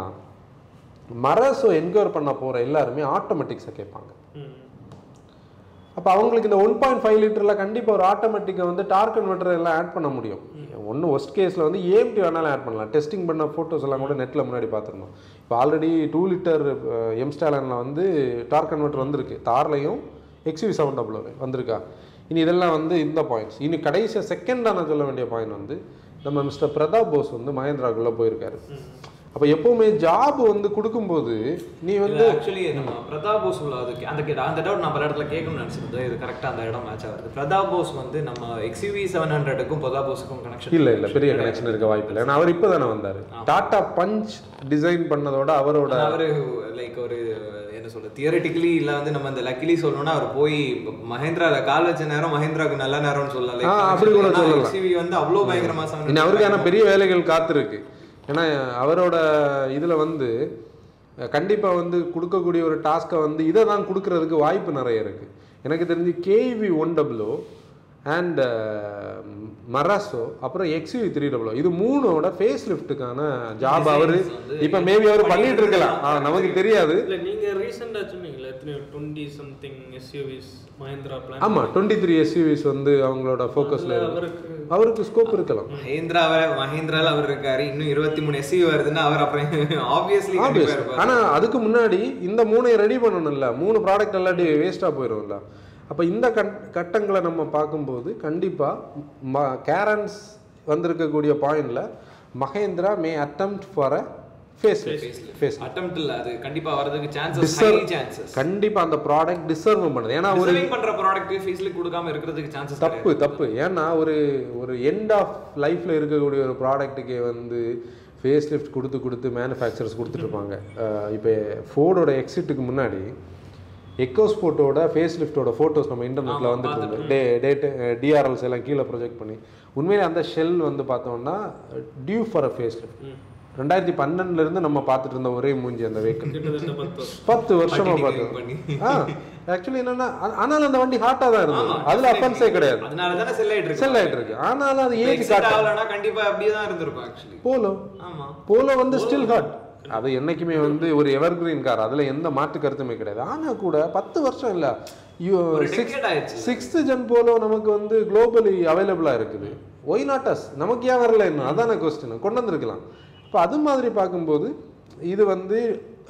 மராசோ என்கொயர் பண்ண போகிற எல்லாருமே ஆட்டோமேட்டிக்ஸை கேட்பாங்க அப்போ அவங்களுக்கு இந்த ஒன் பாயிண்ட் ஃபைவ் லிட்டரில் கண்டிப்பாக ஒரு ஆட்டோமேட்டிக்கை வந்து டார்க் கன்வெர்ட்டர் எல்லாம் ஆட் பண்ண முடியும் ஒன்று ஒஸ்ட் கேஸில் வந்து ஏஎம்டி வேணாலும் ஆட் பண்ணலாம் டெஸ்டிங் பண்ண ஃபோட்டோஸ் எல்லாம் கூட நெட்டில் முன்னாடி பார்த்துருந்தோம் இப்போ ஆல்ரெடி டூ லிட்டர் எம்ஸ்டாலனில் வந்து டார்க் கன்வெர்ட்டர் வந்திருக்கு தார்லையும் எக்ஸ்வி செவன் டபுள் வந்திருக்கா இனி இதெல்லாம் வந்து இந்த பாயிண்ட்ஸ் இனி கடைசியாக செகண்டாக நான் சொல்ல வேண்டிய பாயிண்ட் வந்து நம்ம மிஸ்டர் பிரதாப் போஸ் வந்து மகேந்திராக்குள்ளே போயிருக்காரு அப்போ எப்பவுமே ஜாப் வந்து கொடுக்கும்போது நீ வந்து ஆக்சுவலி நம்ம பிரதாப் போஸ் உள்ள அதுக்கு அந்த கே- அந்த டவுட் நான் பல இடத்துல கேட்கணும்னு நினச்சிருந்தேன் இது கரெக்டாக அந்த இடம் மேட்ச் ஆகுது பிரதாப் போஸ் வந்து நம்ம எக்ஸ்யூவி செவன் ஹண்ட்ரடுக்கும் பிரதாப் போஸுக்கும் கனெக்ஷன் இல்ல இல்ல பெரிய கனெக்ஷன் இருக்க வாய்ப்பு இல்லை ஏன்னா அவர் இப்போ தானே வந்தாரு டாடா பஞ்ச் டிசைன் பண்ணதோட அவரோட அவரு லைக் ஒரு என்ன சொல்றது தியரட்டிக்கலி இல்ல வந்து நம்ம இந்த லக்கிலி சொல்லணும்னா அவர் போய் மஹேந்திரால கால் வச்ச நேரம் மஹேந்திராக்கு நல்ல நேரம்னு சொல்லலாம் ஆ, அப்படி கூட சொல்லலாம். எக்ஸ்யூவி வந்து அவ்வளோ பயங்கரமா sound இனி அவருக்கான பெரிய வேலைகள் காத்திருக்கு ஏன்னா அவரோட இதுல வந்து அஹ், கண்டிப்பா வந்து கொடுக்கக்கூடிய ஒரு டாஸ்க்கை வந்து இதை தான் கொடுக்கறதுக்கு வாய்ப்பு நிறைய இருக்கு எனக்கு தெரிஞ்சு KV one W and Marazzo அப்புறம் எக்ஸ்யூவி த்ரீ டபுள்யூ இது மூணோட ஃபேஸ் லிஃப்ட்டுக்கான ஜாப் அவரு வந்து இப்போ மேபி அவர் பண்ணிட்டு இருக்கலாம் ஆ, நமக்கு தெரியாது இல்ல நீங்க ரீசெண்டா சொன்னீங்களா எத்தனை twenty something SUVs Mahindra plan ஆமா டுவெண்ட்டி த்ரீ எஸ்யூவிஸ் வந்து அவங்களோட ஃபோக்கஸ்ல இருக்கு அவருக்கு அவருக்கு ஸ்கோப் இருக்கலாம் மஹேந்திராவை மஹேந்திரால அவர் இருக்காரு இன்னும் இருபத்தி மூணு எஸ்யூ வருதுன்னா அவர் அப்புறம் ஆப்வியஸ்லி Obvious. கண்டிப்பா இருப்பாரு ஆனா அதுக்கு முன்னாடி இந்த மூணையும் ரெடி பண்ணணும்ல மூணு ப்ராடக்ட் இல்லாட்டி வேஸ்டா போயிடும்ல அப்ப இந்த கட் கட்டங்களை நம்ம பார்க்கும்போது கண்டிப்பா ம கேரன்ஸ் வந்திருக்கக்கூடிய பாயிண்ட்ல Mahindra may attempt for a face face attempt இல்ல அது கண்டிப்பா வரதுக்கு சான்சஸ் ஹை சான்சஸ் கண்டிப்பா அந்த ப்ராடக்ட் டிசர்வ் பண்ணுது ஏன்னா ஒரு டிசர்விங் பண்ற ப்ராடக்ட் ஃபேஸ்ல கொடுக்காம இருக்கிறதுக்கு சான்சஸ் தப்பு தப்பு ஏன்னா ஒரு ஒரு எண்ட் ஆஃப் லைஃப்ல இருக்கக்கூடிய ஒரு ப்ராடக்ட்டுக்கே வந்து ஃபேஸ் லிஃப்ட் கொடுத்து கொடுத்து மேனுஃபேக்சரர்ஸ் கொடுத்துட்டு இருப்பாங்க அஹ் இப்போ ஃபோர்டோட எக்ஸிட்டுக்கு முன்னாடி எக்கோஸ்போர்ட்டோட ஃபேஸ் லிஃப்ட்டோட ஃபோட்டோஸ் நம்ம இன்டர்நெட்டில் வந்துட்டு இருந்தோம் டே டேட்டு டிஆர்எல்ஸ் எல்லாம் கீழே ப்ரொஜெக்ட் பண்ணி உண்மையிலே அந்த ஷெல் வந்து பார்த்தோம்னா due for a face lift ரெண்டாயிரத்தி பன்னெண்டுல இருந்து நம்ம பார்த்துட்டு இருந்த ஒரே மூஞ்சி அந்த வெஹிக்கிள் கிட்டத்தட்ட பத்து வருஷம் பத்து வருஷமா பண்ணி. பார்த்தோம் ஆ ஆக்சுவலி என்னன்னா ஆ- ஆனாலும் அந்த வண்டி ஹாட்டாக தான் இருந்தது அதுல அஃபென்ஸே கிடையாது அதனால தானே செல் ஆயிட்டு இருக்கு செல் ஆயிட்டு இருக்கு ஆனாலும் அது ஏஜ் எக்ஸிட் காட்ட ஆகலனா கண்டிப்பா அப்படியே தான் இருந்திருக்கும் ஆக்சுவலி போலோ ஆமா போலோ வந்து ஸ்டில் ஹாட் அது என்னைக்குமே வந்து ஒரு எவர்கிரீன் கார் அதுல எந்த மாற்று கருத்துமே கிடையாது ஆனா கூட பத்து வருஷம் இல்ல ஒரு decade ஆயிடுச்சு. சிக்ஸ்த் ஜென் போலோ நமக்கு வந்து குளோபலி அவைலபிளா இருக்குது ஒய் நாட் அஸ் நமக்கு ஏன் வரல இன்னும் அதான கொஸ்டின் கொண்டு வந்திருக்கலாம் இப்போ அது மாதிரி பார்க்கும்போது இது வந்து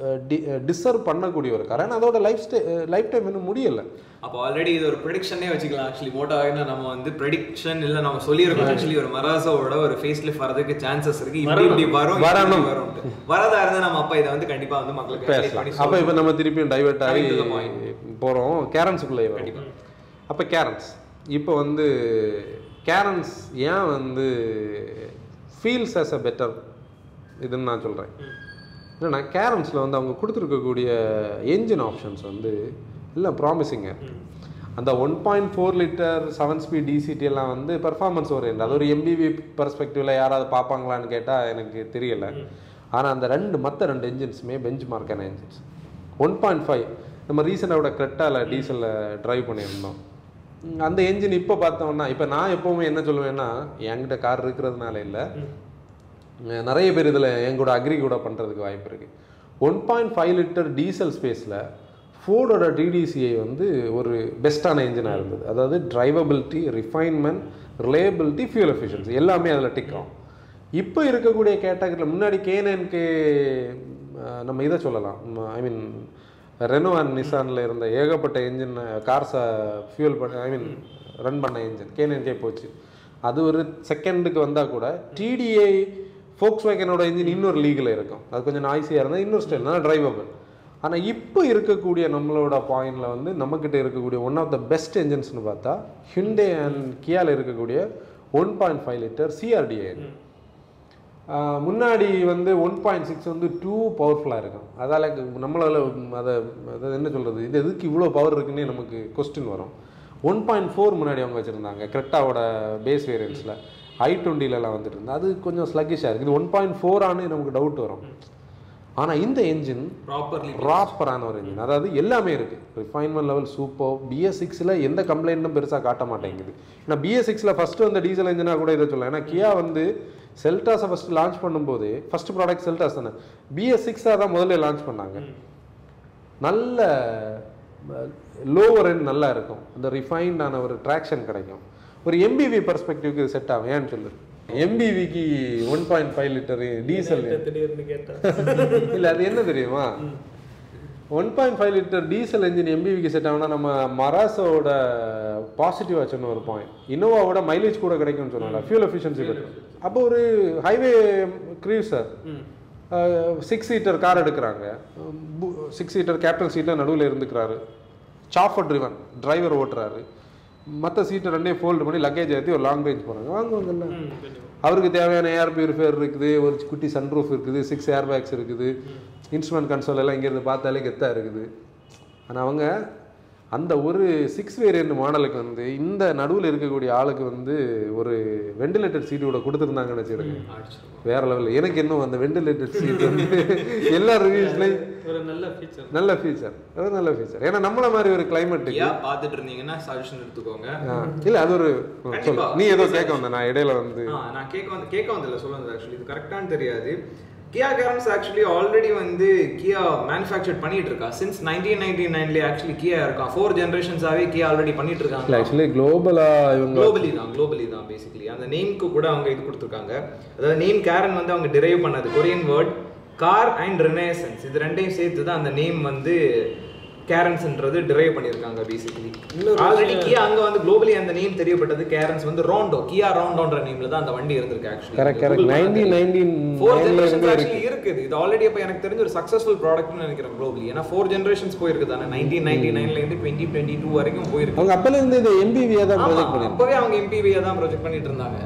டிசர்வ் பண்ணக்கூடிய ஒரு கார் ஏன்னா அதோட லைஃப் ஸ்டை லைஃப் டைம் இன்னும் முடியல அப்போ ஆல்ரெடி இது ஒரு ப்ரெடிக்ஷனே வச்சுக்கலாம் ஆக்சுவலி மோட்டோ ஆகினா நம்ம வந்து ப்ரெடிக்ஷன் இல்ல நம்ம சொல்லியிருக்கோம் ஆக்சுவலி ஒரு மராசோவோட ஒரு ஃபேஸ் லிஃப்ட் வரதுக்கு சான்சஸ் இருக்கு இப்படி இப்படி வரும் இப்படி வரணும். இப்படி வரும்ட்டு வரதா இருந்தா நம்ம அப்பா இதை வந்து கண்டிப்பா வந்து மக்களுக்கு highlight பேசலாம் பண்ணி அப்போ இப்போ நம்ம திருப்பியும் டைவர்ட் ஆகி Coming to the point. போகிறோம் கேரன்ஸுக்குள்ளே வரும் அப்போ கேரன்ஸ் இப்போ வந்து கேரன்ஸ் ஏன் வந்து ஃபீல்ஸ் as அ பெட்டர் இதுன்னு நான் சொல்கிறேன் என்னன்னா கேரன்ஸில் வந்து அவங்க கொடுத்துருக்கக்கூடிய என்ஜின் ஆப்ஷன்ஸ் வந்து இல்லை ப்ராமிசிங்க அந்த one point four litre seven speed DCT எல்லாம் வந்து பெர்ஃபார்மன்ஸ் ஓரியன்ட் அது ஒரு எம்பிவி பர்ஸ்பெக்டிவ்ல யாராவது பார்ப்பாங்களான்னு கேட்டால் எனக்கு தெரியல ஆனால் அந்த ரெண்டு மற்ற ரெண்டு என்ஜின்ஸுமே பெஞ்ச் மார்க்கான என்ஜின்ஸ் ஒன் பாயிண்ட் ஃபைவ் நம்ம ரீசெண்டாக கிரெட்டாவில் டீசலில் ட்ரைவ் பண்ணியிருந்தோம் ம், அந்த என்ஜின் இப்போ பார்த்தோம்னா இப்போ நான் எப்போவுமே என்ன சொல்லுவேன்னா என்கிட்ட கார் இருக்கிறதுனால இல்லை நிறைய பேர் இதில் என் கூட அக்ரி கூட பண்ணுறதுக்கு வாய்ப்பு இருக்குது one point five litre diesel ஸ்பேஸில் ஃபோர்டோட டிடிசிஐ வந்து ஒரு பெஸ்ட்டான இன்ஜினாக இருந்தது அதாவது drivability refinement reliability fuel efficiency எல்லாமே அதில் டிக்கிறோம் இப்போ இருக்கக்கூடிய கேட்டகரியில் முன்னாடி கேனனுக்கு நம்ம இதை சொல்லலாம் ஐ மீன் ரெனோ அண்ட் நிசானில் இருந்த ஏகப்பட்ட இன்ஜின் கார்ஸை ஃபியூல் பண்ண ஐ மீன் ரன் பண்ண இன்ஜின் கேனன்கே போச்சு அது ஒரு செகண்டுக்கு வந்தால் கூட டிடிஐ ஃபோக்ஸ் வேகனோட இன்ஜின் இன்னொரு லீகில் இருக்கும் அது கொஞ்சம் நாய்ஸியாக இருந்தால் இன்னொரு ஸ்டைல் நல்லா டிரைவபிள் ஆனால் இப்போ இருக்கக்கூடிய நம்மளோட பாயிண்டில் வந்து நம்மக்கிட்ட இருக்கக்கூடிய ஒன் ஆஃப் த பெஸ்ட் என்ஜின்ஸ்னு பார்த்தா ஹிண்டே அண்ட் கியாவில் இருக்கக்கூடிய one point five litre CRDi முன்னாடி வந்து ஒன் பாயிண்ட் சிக்ஸ் வந்து டூ பவர்ஃபுல்லாக இருக்கும் அதால் நம்மளால் அதை அதாவது என்ன சொல்கிறது இது எதுக்கு இவ்வளோ பவர் இருக்குன்னே நமக்கு கொஸ்டின் வரும் ஒன் பாயிண்ட் ஃபோர் முன்னாடி அவங்க வச்சுருந்தாங்க கிரெட்டாவோட பேஸ் வேரியன்ஸில் ஐ டுவெண்ட்டிலலாம் வந்துட்டு இருந்தா அது கொஞ்சம் ஸ்லக்கிஷாக இருக்குது இது ஒன் பாயிண்ட் ஃபோர் ஆனு நமக்கு டவுட் வரும் ஆனால் இந்த என்ஜின் ப்ராப்பர்லி ப்ராப்பரான ஒரு இன்ஜின் அதாவது எல்லாமே இருக்குது ரிஃபைன்மெண்ட் லெவல் சூப்பர் பிஎஸ் சிக்ஸில் எந்த கம்ப்ளைண்ட்டும் பெருசாக காட்ட மாட்டேங்குது ஏன்னா பிஎஸ் சிக்ஸில் ஃபஸ்ட்டு வந்த டீசல் இன்ஜினாக கூட இதை சொல்லலாம் ஏன்னா கியா வந்து செல்டாஸை ஃபஸ்ட்டு லான்ச் பண்ணும்போது ஃபஸ்ட் ப்ராடக்ட் செல்டாஸ் தானே பிஎஸ் சிக்ஸாக தான் முதல்ல லான்ச் பண்ணாங்க நல்ல லோவர் எண்ட் நல்லா இருக்கும் அந்த ரிஃபைன்டான ஒரு ட்ராக்ஷன் கிடைக்கும் ஒரு எம்பிவி பர்ஸ்பெக்டிவ்க்கு இது செட் ஆகும் ஏன்னு சொல்லு எம்பிவிக்கு one point five litre diesel திடீர்னு கேட்டா இல்ல அது என்ன தெரியுமா one point five litre diesel engine எம்பிவிக்கு செட் ஆகுனா நம்ம மராசோட பாசிட்டிவ் சொன்ன ஒரு பாயிண்ட் இனோவாவோட மைலேஜ் கூட கிடைக்கும்னு சொன்னால ஃபியூல் எஃபிஷியன்சி பெட்டர் அப்போ ஒரு highway cruiser six seater car எடுக்கிறாங்க சிக்ஸ் சீட்டர் கேப்டன் சீட்டில் நடுவில் இருந்துக்கிறாரு சாஃபர் ட்ரிவன் டிரைவர் ஓட்டுறாரு மற்ற சீட்டை ரெண்டே ஃபோல்டு பண்ணி லக்கேஜ் ஏற்றி ஒரு லாங் ரேஞ்ச் போகிறாங்க வாங்குவாங்கல்ல அவருக்கு தேவையான ஏர் பியூரிஃபையர் இருக்குது ஒரு குட்டி சன்ரூஃப் இருக்குது சிக்ஸ் ஏர் பேக்ஸ் இருக்குது இன்ஸ்ட்ருமெண்ட் கன்சோல் எல்லாம் இங்கேருந்து பார்த்தாலே கெத்தாக இருக்குது ஆனால் அவங்க அந்த ஒரு சிக்ஸ் வேரியன்ட் மாடலுக்கு வந்து இந்த நடுவில் இருக்கக்கூடிய ஆளுக்கு வந்து ஒரு வெண்டிலேட்டர் சீட்டு கூட கொடுத்துருந்தாங்கன்னு வச்சுருங்க வேற லெவலில் எனக்கு இன்னும் அந்த வெண்டிலேட்டர் சீட் வந்து எல்லா ரிவ்யூஸ்லையும் ஒரு நல்ல ஃபீச்சர் நல்ல ஃபீச்சர் அது நல்ல ஃபீச்சர் ஏன்னா நம்மள மாதிரி ஒரு கிளைமேட்டுக்கு யா பார்த்துட்டு இருந்தீங்கன்னா சஜஷன் எடுத்துக்கோங்க இல்லை அது ஒரு கண்டிப்பா. சொல்லு நீ ஏதோ கேட்க வந்த நான் இடையில வந்து ஆ, நான் கேட்க வந்து கேட்க வந்தல சொல்ல வந்தது ஆக்சுவலி இது கரெக்டானு தெரியாது கியா கேரன்ஸ் ஆக்சுவலி ஆல்ரெடி வந்து கியா மேனுஃபேக்சர் பண்ணிட்டு இருக்கா சின்ஸ் நைன்டீன் நைன்டி நைன்லேயே ஆக்சுவலி கியா இருக்கா ஃபோர் ஜென்ரேஷன்ஸாவே கியா ஆல்ரெடி பண்ணிட்டு இல்லை இருக்காங்க ஆக்சுவலி குளோபலாக இவங்க குளோபலி தான் குளோபலி தான் பேசிக்கலி அந்த நேம்க்கு கூட அவங்க இது கொடுத்துருக்காங்க அதாவது நேம் கேரன் வந்து அவங்க டிரைவ் பண்ணது Korean word car and renaissance இது ரெண்டையும் சேர்த்து தான் அந்த நேம் வந்து கேரன்ஸ்ன்றது டிரைவ் பண்ணியிருக்காங்க பேசிக்கலி ஆல்ரெடி கியா அங்க வந்து குளோபலி அந்த நேம் தெரியப்பட்டது கேரன்ஸ் வந்து ரோண்டோ கியா ரோண்டோன்ற நேம்ல தான் அந்த வண்டி இருந்திருக்கு actually correct correct nineteen nineteen four generations actually இருக்குது இது ஆல்ரெடி அப்போ எனக்கு தெரிஞ்ச ஒரு சக்ஸஸ்ஃபுல் ப்ராடக்ட்னு நினைக்கிறேன் குளோபலி ஏன்னா ஃபோர் ஜெனரேஷன்ஸ் போயிருக்கு தானே நைன்டீன் நைன்டி நைன்லேருந்து டுவெண்ட்டி டுவெண்ட்டி டூ வரைக்கும் போயிருக்கு அவங்க அப்பல இருந்து இது எம்பிவியா தான் ஆமா, ப்ராஜெக்ட் பண்ணிருக்காங்க அப்பவே அவங்க எம்பிவியை தான் ப்ரொஜெக்ட் பண்ணிட்டு இருந்தாங்க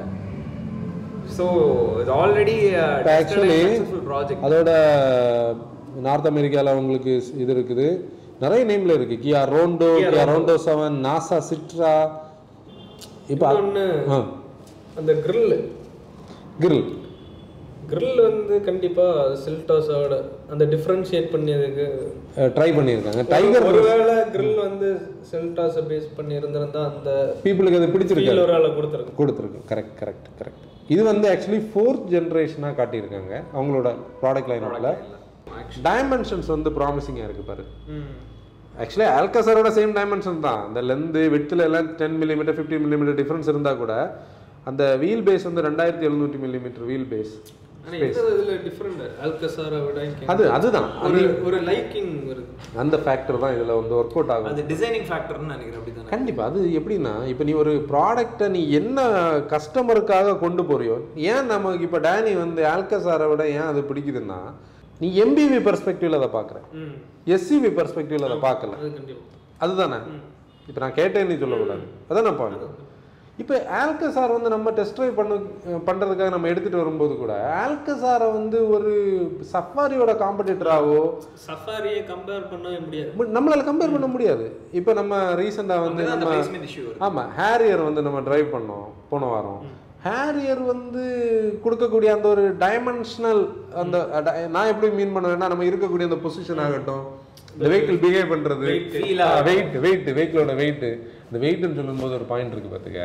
ஸோ இது ஆல்ரெடி actually, சக்ஸஸ்ஃபுல் ப்ராஜெக்ட் அதோட நார்த் அமெரிக்கால அவங்களுக்கு இது இருக்குது நிறைய நேம்ல இருக்கு Kia Rondo Kia Rondo seven நாசா சிட்ரா இப்போ இன்னொன்னு அந்த grill கிரில் grill வந்து கண்டிப்பா செல்டாஸோட அந்த டிஃபரன்ஷியேட் பண்ணியதுக்கு ட்ரை பண்ணியிருக்காங்க டைகர் ஒருவேளை grill வந்து செல்டாஸை பேஸ் பண்ணி இருந்திருந்தா அந்த பீப்புளுக்கு அது பிடிச்சிருக்கு ஃபீல் ஒரு ஆளை கொடுத்துருக்கு கொடுத்துருக்கு கரெக்ட் கரெக்ட் கரெக்ட் இது வந்து ஆக்சுவலி ஃபோர்த் ஜென்ரேஷனாக காட்டியிருக்காங்க அவங்களோட ப்ராடக்ட் லைனப்பில் டைமென்ஷன்ஸ் வந்து ப்ராமிசிங்காக இருக்குது பாரு ஆக்சுவலி ஆல்கசரோட சேம் டைமென்ஷன் தான் அந்த லென்த்து விட்த்தில் எல்லாம் ten millimetre fifty millimetre difference இருந்தால் கூட அந்த வீல் பேஸ் வந்து ரெண்டாயிரத்தி எழுநூற்றி மில்லிமீட்டர் வீல் பேஸ் ஆனா இந்த இதுல டிஃபரெண்ட் அல்கசாரை விட இங்க அது அதுதான் ஒரு ஒரு லைக்கிங் வருது அந்த ஃபேக்டர் தான் இதில் வந்து ஒர்க் அவுட் ஆகும் அது டிசைனிங் ஃபேக்டர்னு நினைக்கிறேன் அப்படிதானே கண்டிப்பாக அது எப்படின்னா இப்போ நீ ஒரு ப்ராடக்டை நீ என்ன கஸ்டமருக்காக கொண்டு போறியோ ஏன் நமக்கு இப்போ டேனி வந்து ஆல்கசாரை விட ஏன் அது பிடிக்குதுன்னா நீ எம்பிவி பெர்ஸ்பெக்டிவ்ல அதை பார்க்குற ம் எஸ்சிவி பெர்ஸ்பெக்டிவ்ல அதை பார்க்கல அது கண்டிப்பா அதுதானே இப்போ நான் கேட்டேன்னு நீ சொல்லக்கூடாது அதான் நான் பாருங்க இப்போ ஆல்கசார் வந்து நம்ம டெஸ்ட் ட்ரைவ் பண்ண பண்ணுறதுக்காக நம்ம எடுத்துகிட்டு வரும்போது கூட ஆல்கசாரை வந்து ஒரு சஃபாரியோட காம்படிட்டராகவோ சஃபாரியை கம்பேர் பண்ணவே முடியாது நம்மளால கம்பேர் பண்ண முடியாது இப்போ நம்ம ரீசெண்டாக வந்து அந்த நம்ம பேஸ்மெண்ட் இஷ்யூ வருது ஆமாம் ஹேரியர் வந்து நம்ம டிரைவ் பண்ணோம் போன வாரம் ஹேரியர் வந்து கொடுக்கக்கூடிய அந்த ஒரு டைமென்ஷனல் அந்த di- நான் எப்படி மீன் பண்ணுவேன்னா நம்ம இருக்கக்கூடிய அந்த பொசிஷன் ஆகட்டும் இந்த வெஹிக்கிள் பிஹேவ் பண்ணுறது feel வெயிட் வெயிட் வெஹிக்கிளோட வெயிட் இந்த வெயிட்னு சொல்லும்போது ஒரு பாயிண்ட் இருக்கு பார்த்துக்க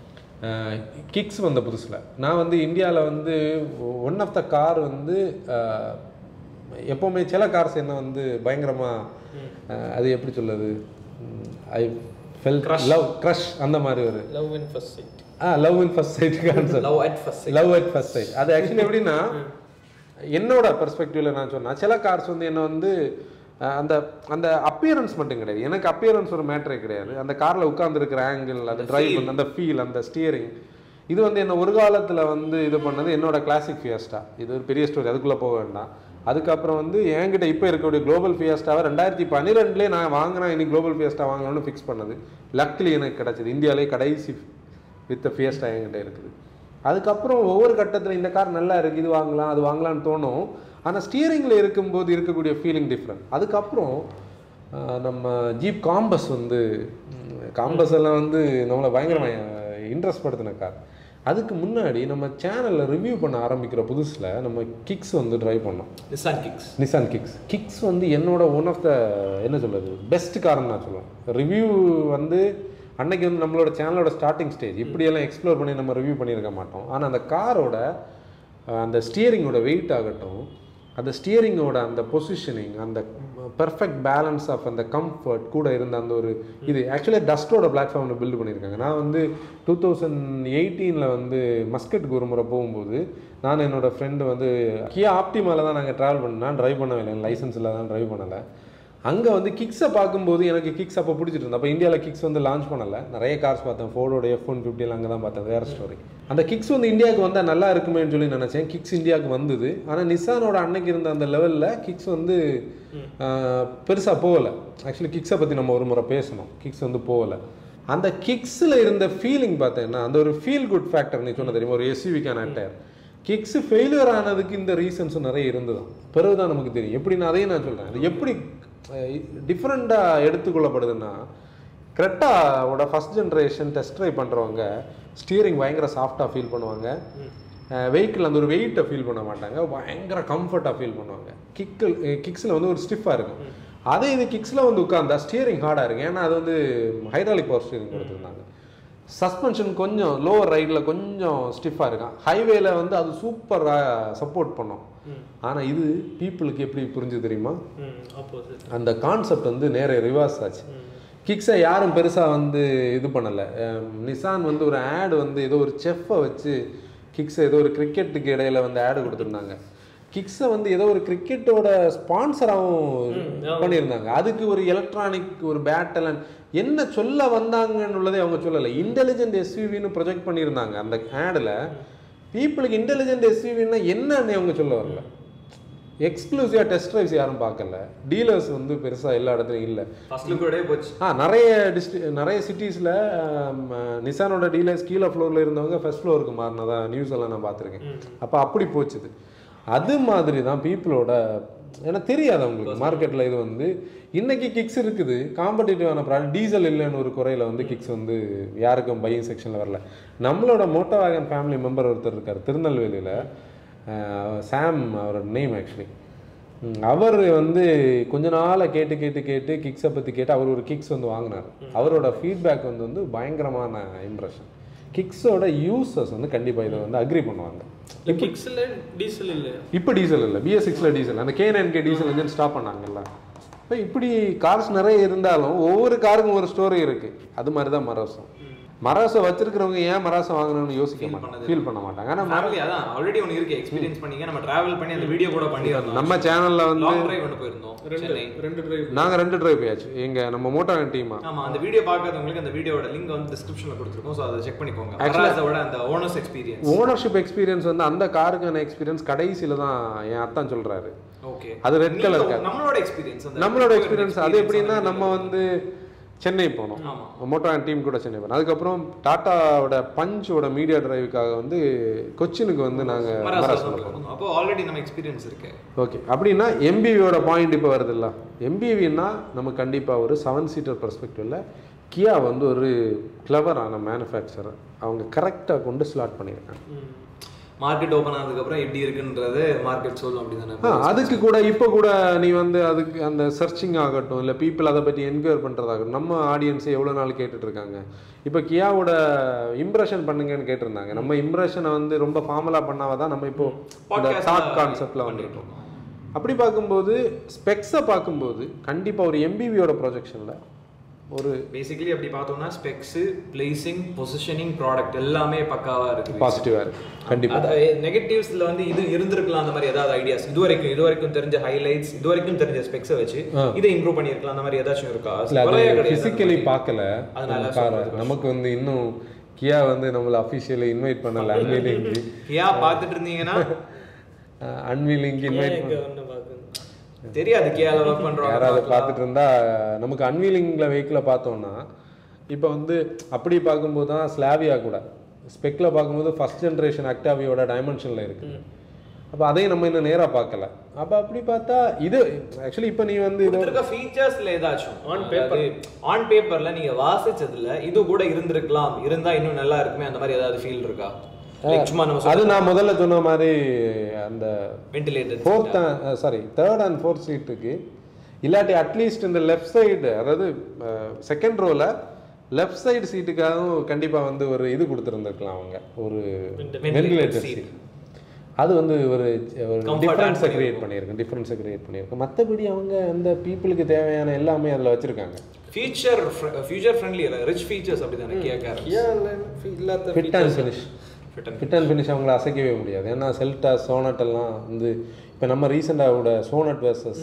கிக்ஸ் வந்த புதுசில் நான் வந்து இந்தியாவில் வந்து ஒன் ஆஃப் த கார் வந்து எப்போவுமே சில கார்ஸ் என்ன வந்து பயங்கரமா அஹ், அது எப்படி சொல்லுது ஐ ஃபெல் லவ் க்ரஷ் அந்த மாதிரி ஒரு லவ் இன் ஃபர்ஸ்ட் சைட் ஆ love in first sight concept love at first love at first sight அது ஆக்சுவலி எப்படின்னா என்னோட பெர்ஸ்பெக்டிவ்ல நான் சொன்னா சில கார்ஸ் வந்து என்ன வந்து அஹ், அந்த அந்த அப்பியரன்ஸ் மட்டும் கிடையாது எனக்கு அப்பியரன்ஸ் ஒரு மேட்டரே கிடையாது அந்த காரில் உட்காந்துருக்கிற ஆங்கிள் அந்த டிரைவ் வந்து அந்த ஃபீல் அந்த ஸ்டியரிங் இது வந்து என்ன ஒரு காலத்தில் வந்து இது பண்ணது என்னோட கிளாசிக் ஃபியஸ்டா இது ஒரு பெரிய ஸ்டோரி அதுக்குள்ளே போக வேண்டாம் அதுக்கப்புறம் வந்து என்கிட்ட இப்போ இருக்கக்கூடிய குளோபல் ஃபியஸ்டாவை ரெண்டாயிரத்தி பன்னிரெண்டுலேயே நான் வாங்கினா இனி குளோபல் ஃபியஸ்டா வாங்கணும்னு ஃபிக்ஸ் பண்ணது லக்லி எனக்கு கிடச்சிது இந்தியாவிலே கடைசி வித் ஃபியஸ்டா என்கிட்ட இருக்குது அதுக்கப்புறம் ஒவ்வொரு கட்டத்தில் இந்த கார் நல்லா இருக்குது இது வாங்கலாம் அது வாங்கலாம்னு தோணும் ஆனால் ஸ்டியரிங்கில் இருக்கும்போது இருக்கக்கூடிய ஃபீலிங் டிஃப்ரெண்ட் அதுக்கப்புறம் ஆஹ், நம்ம ஜீப் காம்பஸ் வந்து காம்பஸ் எல்லாம் வந்து நம்மளை பயங்கரமாக இன்ட்ரெஸ்ட் படுத்தின கார் அதுக்கு முன்னாடி நம்ம சேனலில் ரிவ்யூ பண்ண ஆரம்பிக்கிற புதுசில் நம்ம கிக்ஸ் வந்து ட்ரைவ் பண்ணோம் Nissan Kicks Nissan Kicks Kicks வந்து என்னோட ஒன் ஆஃப் த என்ன சொல்றது பெஸ்ட் கார்னு நான் சொல்லுவேன் ரிவ்யூ வந்து அன்னைக்கு வந்து நம்மளோட சேனலோட ஸ்டார்டிங் ஸ்டேஜ் இப்படியெல்லாம் எக்ஸ்ப்ளோர் பண்ணி நம்ம ரிவ்யூ பண்ணியிருக்க மாட்டோம் ஆனால் அந்த காரோட அந்த ஸ்டியரிங்கோட வெயிட் ஆகட்டும் அந்த ஸ்டியரிங்கோட அந்த பொசிஷனிங் அந்த பெர்ஃபெக்ட் பேலன்ஸ் ஆஃப் அந்த கம்ஃபர்ட் கூட இருந்த அந்த ஒரு இது ஆக்சுவலி டஸ்டோட பிளாட்ஃபார்மில் பில்டு பண்ணியிருக்காங்க நான் வந்து டூ தௌசண்ட் எயிட்டீனில் வந்து மஸ்கட்டுக்கு ஒரு முறை போகும்போது நான் என்னோட ஃப்ரெண்டு வந்து கியா ஆப்டிமால தான் நாங்கள் ட்ராவல் பண்ணேன் ட்ரைவ் பண்ணவே இல்லை லைசன்ஸ் இல்லை தான் ட்ரைவ் பண்ணலை அங்கே வந்து கிக்ஸை பார்க்கும்போது எனக்கு கிக்ஸ் அப்போ பிடிச்சிட்டு இருந்தது அப்போ இந்தியாவில் கிக்ஸ் வந்து லான்ச் பண்ணலை நிறைய கார்ஸ் பார்த்தேன் ஃபோர்டோட எஃப் ஒன் ஃபிஃப்டியில் அங்கே தான் பார்த்தேன் வேறு ஸ்டோரி அந்த கிக்ஸ் வந்து இந்தியாவுக்கு வந்தால் நல்லா இருக்குமேன்னு சொல்லி நினச்சேன் கிக்ஸ் இந்தியாவுக்கு வந்தது ஆனால் நிசானோட அன்னைக்கு இருந்த அந்த லெவலில் கிக்ஸ் வந்து பெருசாக போகலை ஆக்சுவலி கிக்ஸை பற்றி நம்ம ஒரு முறை பேசணும் கிக்ஸ் வந்து போகலை அந்த கிக்ஸில் இருந்த ஃபீலிங் பார்த்தேன்னா அந்த ஒரு ஃபீல் குட் ஃபேக்டர் நீ சொன்ன தெரியுமா ஒரு எஸ்யூவிக்கான டயர் கிக்ஸ் ஃபெயிலியர் ஆனதுக்கு இந்த ரீசன்ஸும் நிறைய இருந்ததுதான் பிறகுதான் நமக்கு தெரியும் எப்படின்னு அதையும் நான் சொல்கிறேன் அது எப்படி டிஃப்ரெண்ட்டாக எடுத்துக்கொள்ளப்படுதுன்னா கிரெட்டாவோட ஃபஸ்ட் ஜென்ரேஷன் டெஸ்ட் ட்ரைவ் பண்ணுறவங்க ஸ்டியரிங் பயங்கர சாஃப்டாக ஃபீல் பண்ணுவாங்க வெஹிக்கிள் அந்த ஒரு வெயிட்டை ஃபீல் பண்ண மாட்டாங்க பயங்கர கம்ஃபர்ட்டாக ஃபீல் பண்ணுவாங்க கிக்கில் கிக்ஸில் வந்து ஒரு ஸ்டிஃபாக இருக்கும் அதே இது கிக்ஸில் வந்து உட்காந்தா ஸ்டியரிங் ஹார்டாக இருக்கும் ஏன்னா அது வந்து ஹைட்ராலிக் பவர் ஸ்டியரிங் கொடுத்துருந்தாங்க சஸ்பென்ஷன் கொஞ்சம் லோவர் ரைடில் கொஞ்சம் ஸ்டிஃபாக இருக்கும் ஹைவேல வந்து அது சூப்பராக சப்போர்ட் பண்ணும் ஆனால் இது பீப்புளுக்கு எப்படி புரிஞ்சு தெரியுமா ஆப்போசிட் அந்த கான்செப்ட் வந்து நேர ரிவர்ஸ் ஆச்சு கிக்ஸை யாரும் பெருசாக வந்து இது பண்ணலை நிசான் வந்து ஒரு ஆடு வந்து ஏதோ ஒரு செஃப்பை வச்சு கிக்ஸை ஏதோ ஒரு கிரிக்கெட்டுக்கு இடையில வந்து ஆடு கொடுத்துருந்தாங்க கிக்ஸை வந்து ஏதோ ஒரு கிரிக்கெட்டோட ஸ்பான்சராகவும் பண்ணியிருந்தாங்க அதுக்கு ஒரு எலக்ட்ரானிக் ஒரு பேட்டலன் என்ன சொல்ல வந்தாங்கன்னு உள்ளதே அவங்க சொல்லலை இன்டெலிஜென்ட் எஸ்யூவின்னு ப்ரொஜெக்ட் பண்ணியிருந்தாங்க அந்த ஆடில் பீப்புளுக்கு இன்டெலிஜென்ட் எஸ்யூவின்னா என்னன்னு அவங்க சொல்ல வரல எக்ஸ்க்ளூசிவாக டெஸ்ட் ட்ரைவ்ஸ் யாரும் பார்க்கல டீலர்ஸ் வந்து பெருசாக எல்லா இடத்துலையும் இல்லை ஃபர்ஸ்ட் லுக்கோடே போச்சு ஆ நிறைய டிஸ்ட்ரி நிறைய சிட்டிஸில் நிசானோட டீலர்ஸ் கீழே ஃப்ளோரில் இருந்தவங்க ஃபர்ஸ்ட் ஃப்ளோருக்கு மாறினதா நியூஸ் எல்லாம் நான் பார்த்துருக்கேன் அப்போ அப்படி போச்சுது அது மாதிரி தான் பீப்புளோட ஏன்னா தெரியாது அவங்களுக்கு மார்க்கெட்டில் இது வந்து இன்னைக்கு கிக்ஸ் இருக்குது காம்படிட்டிவான ப்ராடக்ட் டீசல் இல்லைன்னு ஒரு குறையில வந்து கிக்ஸ் வந்து யாருக்கும் பையிங் செக்ஷனில் வரல நம்மளோட மோட்டோ வேகன் ஃபேமிலி மெம்பர் ஒருத்தர் இருக்கார் திருநெல்வேலியில் சாம் அவரோட நேம் ஆக்சுவலி அவர் வந்து கொஞ்ச நாளா கேட்டு கேட்டு கேட்டு கிக்ஸை பற்றி கேட்டு அவர் ஒரு கிக்ஸ் வந்து வாங்கினார் அவரோட ஃபீட்பேக் வந்து வந்து பயங்கரமான இம்ப்ரெஷன் கிக்ஸோட யூசர்ஸ் வந்து கண்டிப்பாக இதை வந்து அக்ரி பண்ணுவாங்க கிக்ஸில் டீசல் இல்லையா இப்போ டீசல் இல்லை பிஎஸ் சிக்ஸில் டீசல் அந்த கேஎன்கே டீசல் இன்ஜின் ஸ்டாப் பண்ணாங்கல்ல இப்போ இப்படி கார்ஸ் நிறைய இருந்தாலும் ஒவ்வொரு காருக்கும் ஒரு ஸ்டோரி இருக்கு அது மாதிரி தான் மராசம் மராசம் வச்சிருக்கிறவங்க ஏன் மராசம் வாங்கணும்னு யோசிக்க மாட்டாங்க ஃபீல் பண்ண மாட்டாங்க ஆனால் ஃபேமிலி அதான் ஆல்ரெடி உனக்கு இருக்கு எக்ஸ்பீரியன்ஸ் பண்ணீங்க நம்ம டிராவல் பண்ணி அந்த வீடியோ கூட பண்ணிடலாம் நம்ம சேனல்ல வந்து லாங் டிரைவ் ஒன்று போயிருந்தோம் ரெண்டு சென்னை ரெண்டு டிரைவ் நாங்க ரெண்டு டிரைவ் போயாச்சு எங்க நம்ம மோட்டோ டீமா ஆமா அந்த வீடியோ பார்க்காதவங்களுக்கு அந்த வீடியோட லிங்க் வந்து டிஸ்கிரிப்ஷன்ல கொடுத்துருக்கோம் ஸோ அதை செக் பண்ணிக்கோங்க மராஸோட அந்த ஓனர்ஸ் எக்ஸ்பீரியன்ஸ் ஓனர்ஷிப் எக்ஸ்பீரியன்ஸ் வந்து அந்த காருக்கான எக்ஸ்பீரியன்ஸ் கடைசியில தான் என் அத்தான் சொல்றாரு ஓகே அது ரெட் கலர் கார் நம்மளோட எக்ஸ்பீரியன்ஸ் அந்த நம்மளோட எக்ஸ்பீரியன்ஸ் அது எப்படின்னா நம்ம வந்து சென்னை போனோம் ஆமா. மோட்டோ டீம் கூட சென்னை போனோம் அதுக்கப்புறம் டாட்டாவோட பஞ்சோட மீடியா டிரைவுக்காக வந்து கொச்சினுக்கு வந்து நாங்க மராஸ் மராஸ்ல போனோம் அப்போ ஆல்ரெடி நம்ம எக்ஸ்பீரியன்ஸ் இருக்கு ஓகே அப்படின்னா எம்பிவியோட பாயிண்ட் இப்போ வருதுல்ல எம்பிவின்னா நம்ம கண்டிப்பாக ஒரு செவன் சீட்டர் பெர்ஸ்பெக்டிவ்ல கியா வந்து ஒரு கிளவரான மேனுஃபேக்சரர் அவங்க கரெக்டாக கொண்டு ஸ்லாட் பண்ணியிருக்காங்க மார்க்கெட் ஓபன் ஆனதுக்கு அப்புறம் எப்படி இருக்குன்றது மார்க்கெட் சொல்லும் ஆ அப்படிதானே அதுக்கு கூட இப்போ கூட நீ வந்து அதுக்கு அந்த சர்ச்சிங் ஆகட்டும் இல்லை பீப்புள் அதை பற்றி என்கொயர் பண்ணுறதாகட்டும் நம்ம ஆடியன்ஸை எவ்வளோ நாள் கேட்டுட்டு இருக்காங்க இப்போ கியாவோட இம்ப்ரெஷன் பண்ணுங்கன்னு கேட்டிருந்தாங்க நம்ம இம்ப்ரெஷனை வந்து ரொம்ப ஃபார்மலாக பண்ணாவ தான் நம்ம இப்போ இந்த Podcast-ல தாட் கான்செப்டில் வந்திருக்கோம் அப்படி பார்க்கும்போது ஸ்பெக்ஸை பார்க்கும்போது கண்டிப்பாக ஒரு எம்பிவியோட ப்ரொஜெக்ஷனில் ஒரு பேசிக்கலி அப்படி பார்த்தோம்னா ஸ்பெக்ஸ் பிளேசிங் பொசிஷனிங் ப்ராடக்ட் எல்லாமே பக்காவா இருக்கு பாசிட்டிவாக இருக்குது கண்டிப்பாக நெகட்டிவ்ஸ்ல வந்து இது இருந்திருக்கலாம் அந்த மாதிரி ஏதாவது ஐடியாஸ் இது வரைக்கும் இது வரைக்கும் தெரிஞ்ச ஹைலைட்ஸ் இது வரைக்கும் தெரிஞ்ச ஸ்பெக்ஸை வச்சு இதை இம்ப்ரூவ் பண்ணிருக்கலாம் அந்த மாதிரி ஏதாச்சும் இருக்கா இல்லை குறையே அது கிடையாது. ஃபிசிக்கலி பார்க்கல அதனால நம்ம காரை நமக்கு வந்து இன்னும் கியா வந்து நம்மளை அஃபிஷியலி இன்வைட் பண்ணல அன்வீலிங்க்கு ஏன் பார்த்துட்டு இருந்தீங்கன்னா அன்வீலிங்க்கு இன்வைட் இங்க ஒண்ணு பாக்குது தெரியாது கேல ஒர்க் பண்றோம் யாராவது பார்த்துட்டு இருந்தா நமக்கு அன்வீலிங்கில் வெஹிக்கிளை பார்த்தோம்னா இப்போ வந்து அப்படி பார்க்கும்போது தான் ஸ்லாவியா கூட ஸ்பெக்கில் பார்க்கும்போது ஃபர்ஸ்ட் ஜென்ரேஷன் அக்டாவியோட டைமென்ஷனில் இருக்கு அப்போ அதையும் நம்ம இன்னும் நேராக பார்க்கல அப்போ அப்படி பார்த்தா இது ஆக்சுவலி இப்போ நீ வந்து இது இருக்க ஃபீச்சர்ஸ்ல ஏதாச்சும் ஆன் பேப்பர் ஆன் பேப்பர்ல நீங்க வாசிச்சதுல இது கூட இருந்திருக்கலாம் இருந்தா இன்னும் நல்லா இருக்குமே அந்த மாதிரி ஏதாவது ஃபீல் இருக்கா Like சும்மா நம்ம அது நான் முதல்ல சொன்ன மாதிரி அந்த ventilator fourth sorry third and fourth சீட்டுக்கு இல்லாட்டி அட்லீஸ்ட் இந்த லெஃப்ட் சைடு அதாவது செகண்ட் ரோவில் லெஃப்ட் சைடு சீட்டுக்காகவும் கண்டிப்பாக வந்து ஒரு இது கொடுத்துருந்துருக்கலாம் அவங்க ஒரு வென்டிலேட்டர் சீட் அது வந்து ஒரு ஒரு Comfort டிஃப்ரென்ஸை add கிரியேட் பண்ணியிருக்கேன் டிஃப்ரென்ஸை கிரியேட் பண்ணியிருக்கேன் மற்றபடி அவங்க அந்த பீப்புளுக்கு தேவையான எல்லாமே அதில் வச்சுருக்காங்க future future friendly rich features அப்படிதானே கேட்க கியா இல்ல இல்லாத fit and finish Fit and fit and finish அவங்கள அசைக்கவே முடியாது ஏன்னா செல்டா சோனட் எல்லாம் வந்து இப்போ நம்ம ரீசெண்டாக சோனட் வர்சஸ்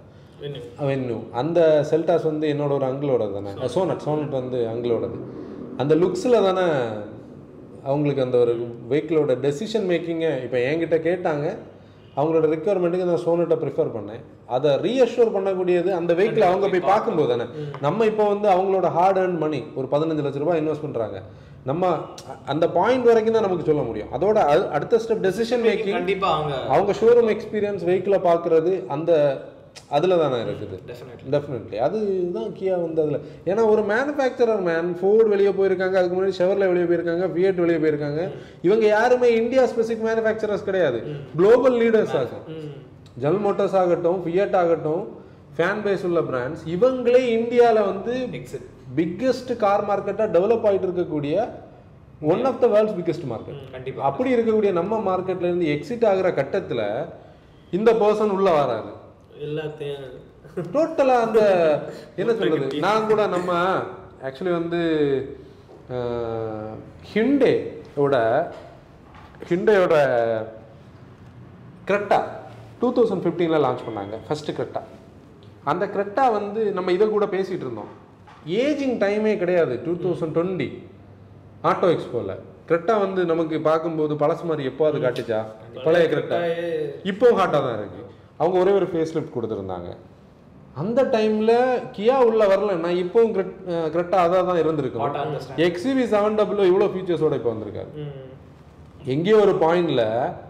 அவென்யூ அந்த செல்டாஸ் வந்து என்னோட ஒரு அங்கிளோட தானே சோனட் சோனட் வந்து அங்கிளோடது அந்த லுக்ஸில் தானே அவங்களுக்கு அந்த ஒரு வெஹிக்கிளோட டெசிஷன் மேக்கிங்கை இப்போ என்கிட்ட கேட்டாங்க அவங்களோட ரெக்குவயர்மெண்ட்டுக்கு நான் சோனட்டை ப்ரிஃபர் பண்ணேன் அதை ரீஅஷ்யூர் பண்ணக்கூடியது அந்த வெஹிக்கிள் அவங்க போய் பார்க்கும்போது தானே நம்ம இப்போ வந்து அவங்களோட ஹார்ட் அர்ன் மணி ஒரு பதினஞ்சு லட்ச ரூபாய் இன்வெஸ்ட் பண்ணுறாங்க நம்ம அ- அந்த பாயிண்ட் வரைக்கும் தான் நமக்கு சொல்ல முடியும் அதோட அ- அடுத்த ஸ்டெப் டெசிஷன் மேக்கிங் கண்டிப்பா அவங்க அவங்க ஷோரூம் எக்ஸ்பீரியன்ஸ் வெஹிக்கிளை பார்க்குறது அந்த அதில் தானே இருக்குது டெஃபினெட்லி டெஃபினெட்லி அதுதான் கியா வந்து அதில் ஏன்னா ஒரு மேனுஃபேக்சரர் மேன் ஃபோர்டு வெளியே போயிருக்காங்க அதுக்கு முன்னாடி ஷெவர்ல வெளியே போயிருக்காங்க ஃபியட் வெளியே போயிருக்காங்க இவங்க யாருமே இந்தியா ஸ்பெசிஃபிக் மேனுஃபேக்சரர்ஸ் கிடையாது குளோபல் லீடர்ஸ் ஆகும் ஜெனரல் மோட்டார்ஸ் ஆகட்டும் ஃபியட் ஆகட்டும் ஃபேன் பேஸ் உள்ள பிராண்ட்ஸ் இவங்களே இந்தியாவில் வந்து எக்ஸிட் பிக்கெஸ்ட் கார் மார்க்கெட்டாக டெவலப் ஆகிட்டு இருக்கக்கூடிய one of the world's biggest market கண்டிப்பா அப்படி இருக்கக்கூடிய நம்ம மார்க்கெட்ல இருந்து எக்ஸிட் ஆகுற கட்டத்துல இந்த பர்சன் உள்ள வராது எல்லாத்தையும் டோட்டலா அந்த என்ன சொல்றது நான் கூட நம்ம ஆக்சுவலி வந்து ஹிண்டேயோட ஹிண்டேயோட கிரெட்டா டூ தௌசண்ட் ஃபிஃப்டீனில் லான்ச் பண்ணாங்க ஃபஸ்ட்டு கிரெட்டா அந்த கிரெட்டா வந்து நம்ம இதை கூட பேசிகிட்டு இருந்தோம் ஏஜிங் டைமே கிடையாது டூ தௌசண்ட் டுவெண்ட்டி ஆட்டோ எக்ஸ்போவில் கிரெட்டா வந்து நமக்கு பார்க்கும்போது பழசு மாதிரி எப்போ அது காட்டுச்சா பழைய கிரெட்டா இப்போ ஹாட்டாக தான் இருக்கு அவங்க ஒரே ஒரு ஃபேஸ் லிஃப்ட் கொடுத்துருந்தாங்க அந்த டைம்ல கியா உள்ள வரலன்னா இப்போவும் கிரெட்டா அதான் தான் What இருந்திருக்கும் understand. எக்ஸிவி செவன் டபுள் இவ்வளோ ஃபீச்சர்ஸோட இப்போ வந்திருக்காரு எங்கேயோ ஒரு பாயிண்ட்ல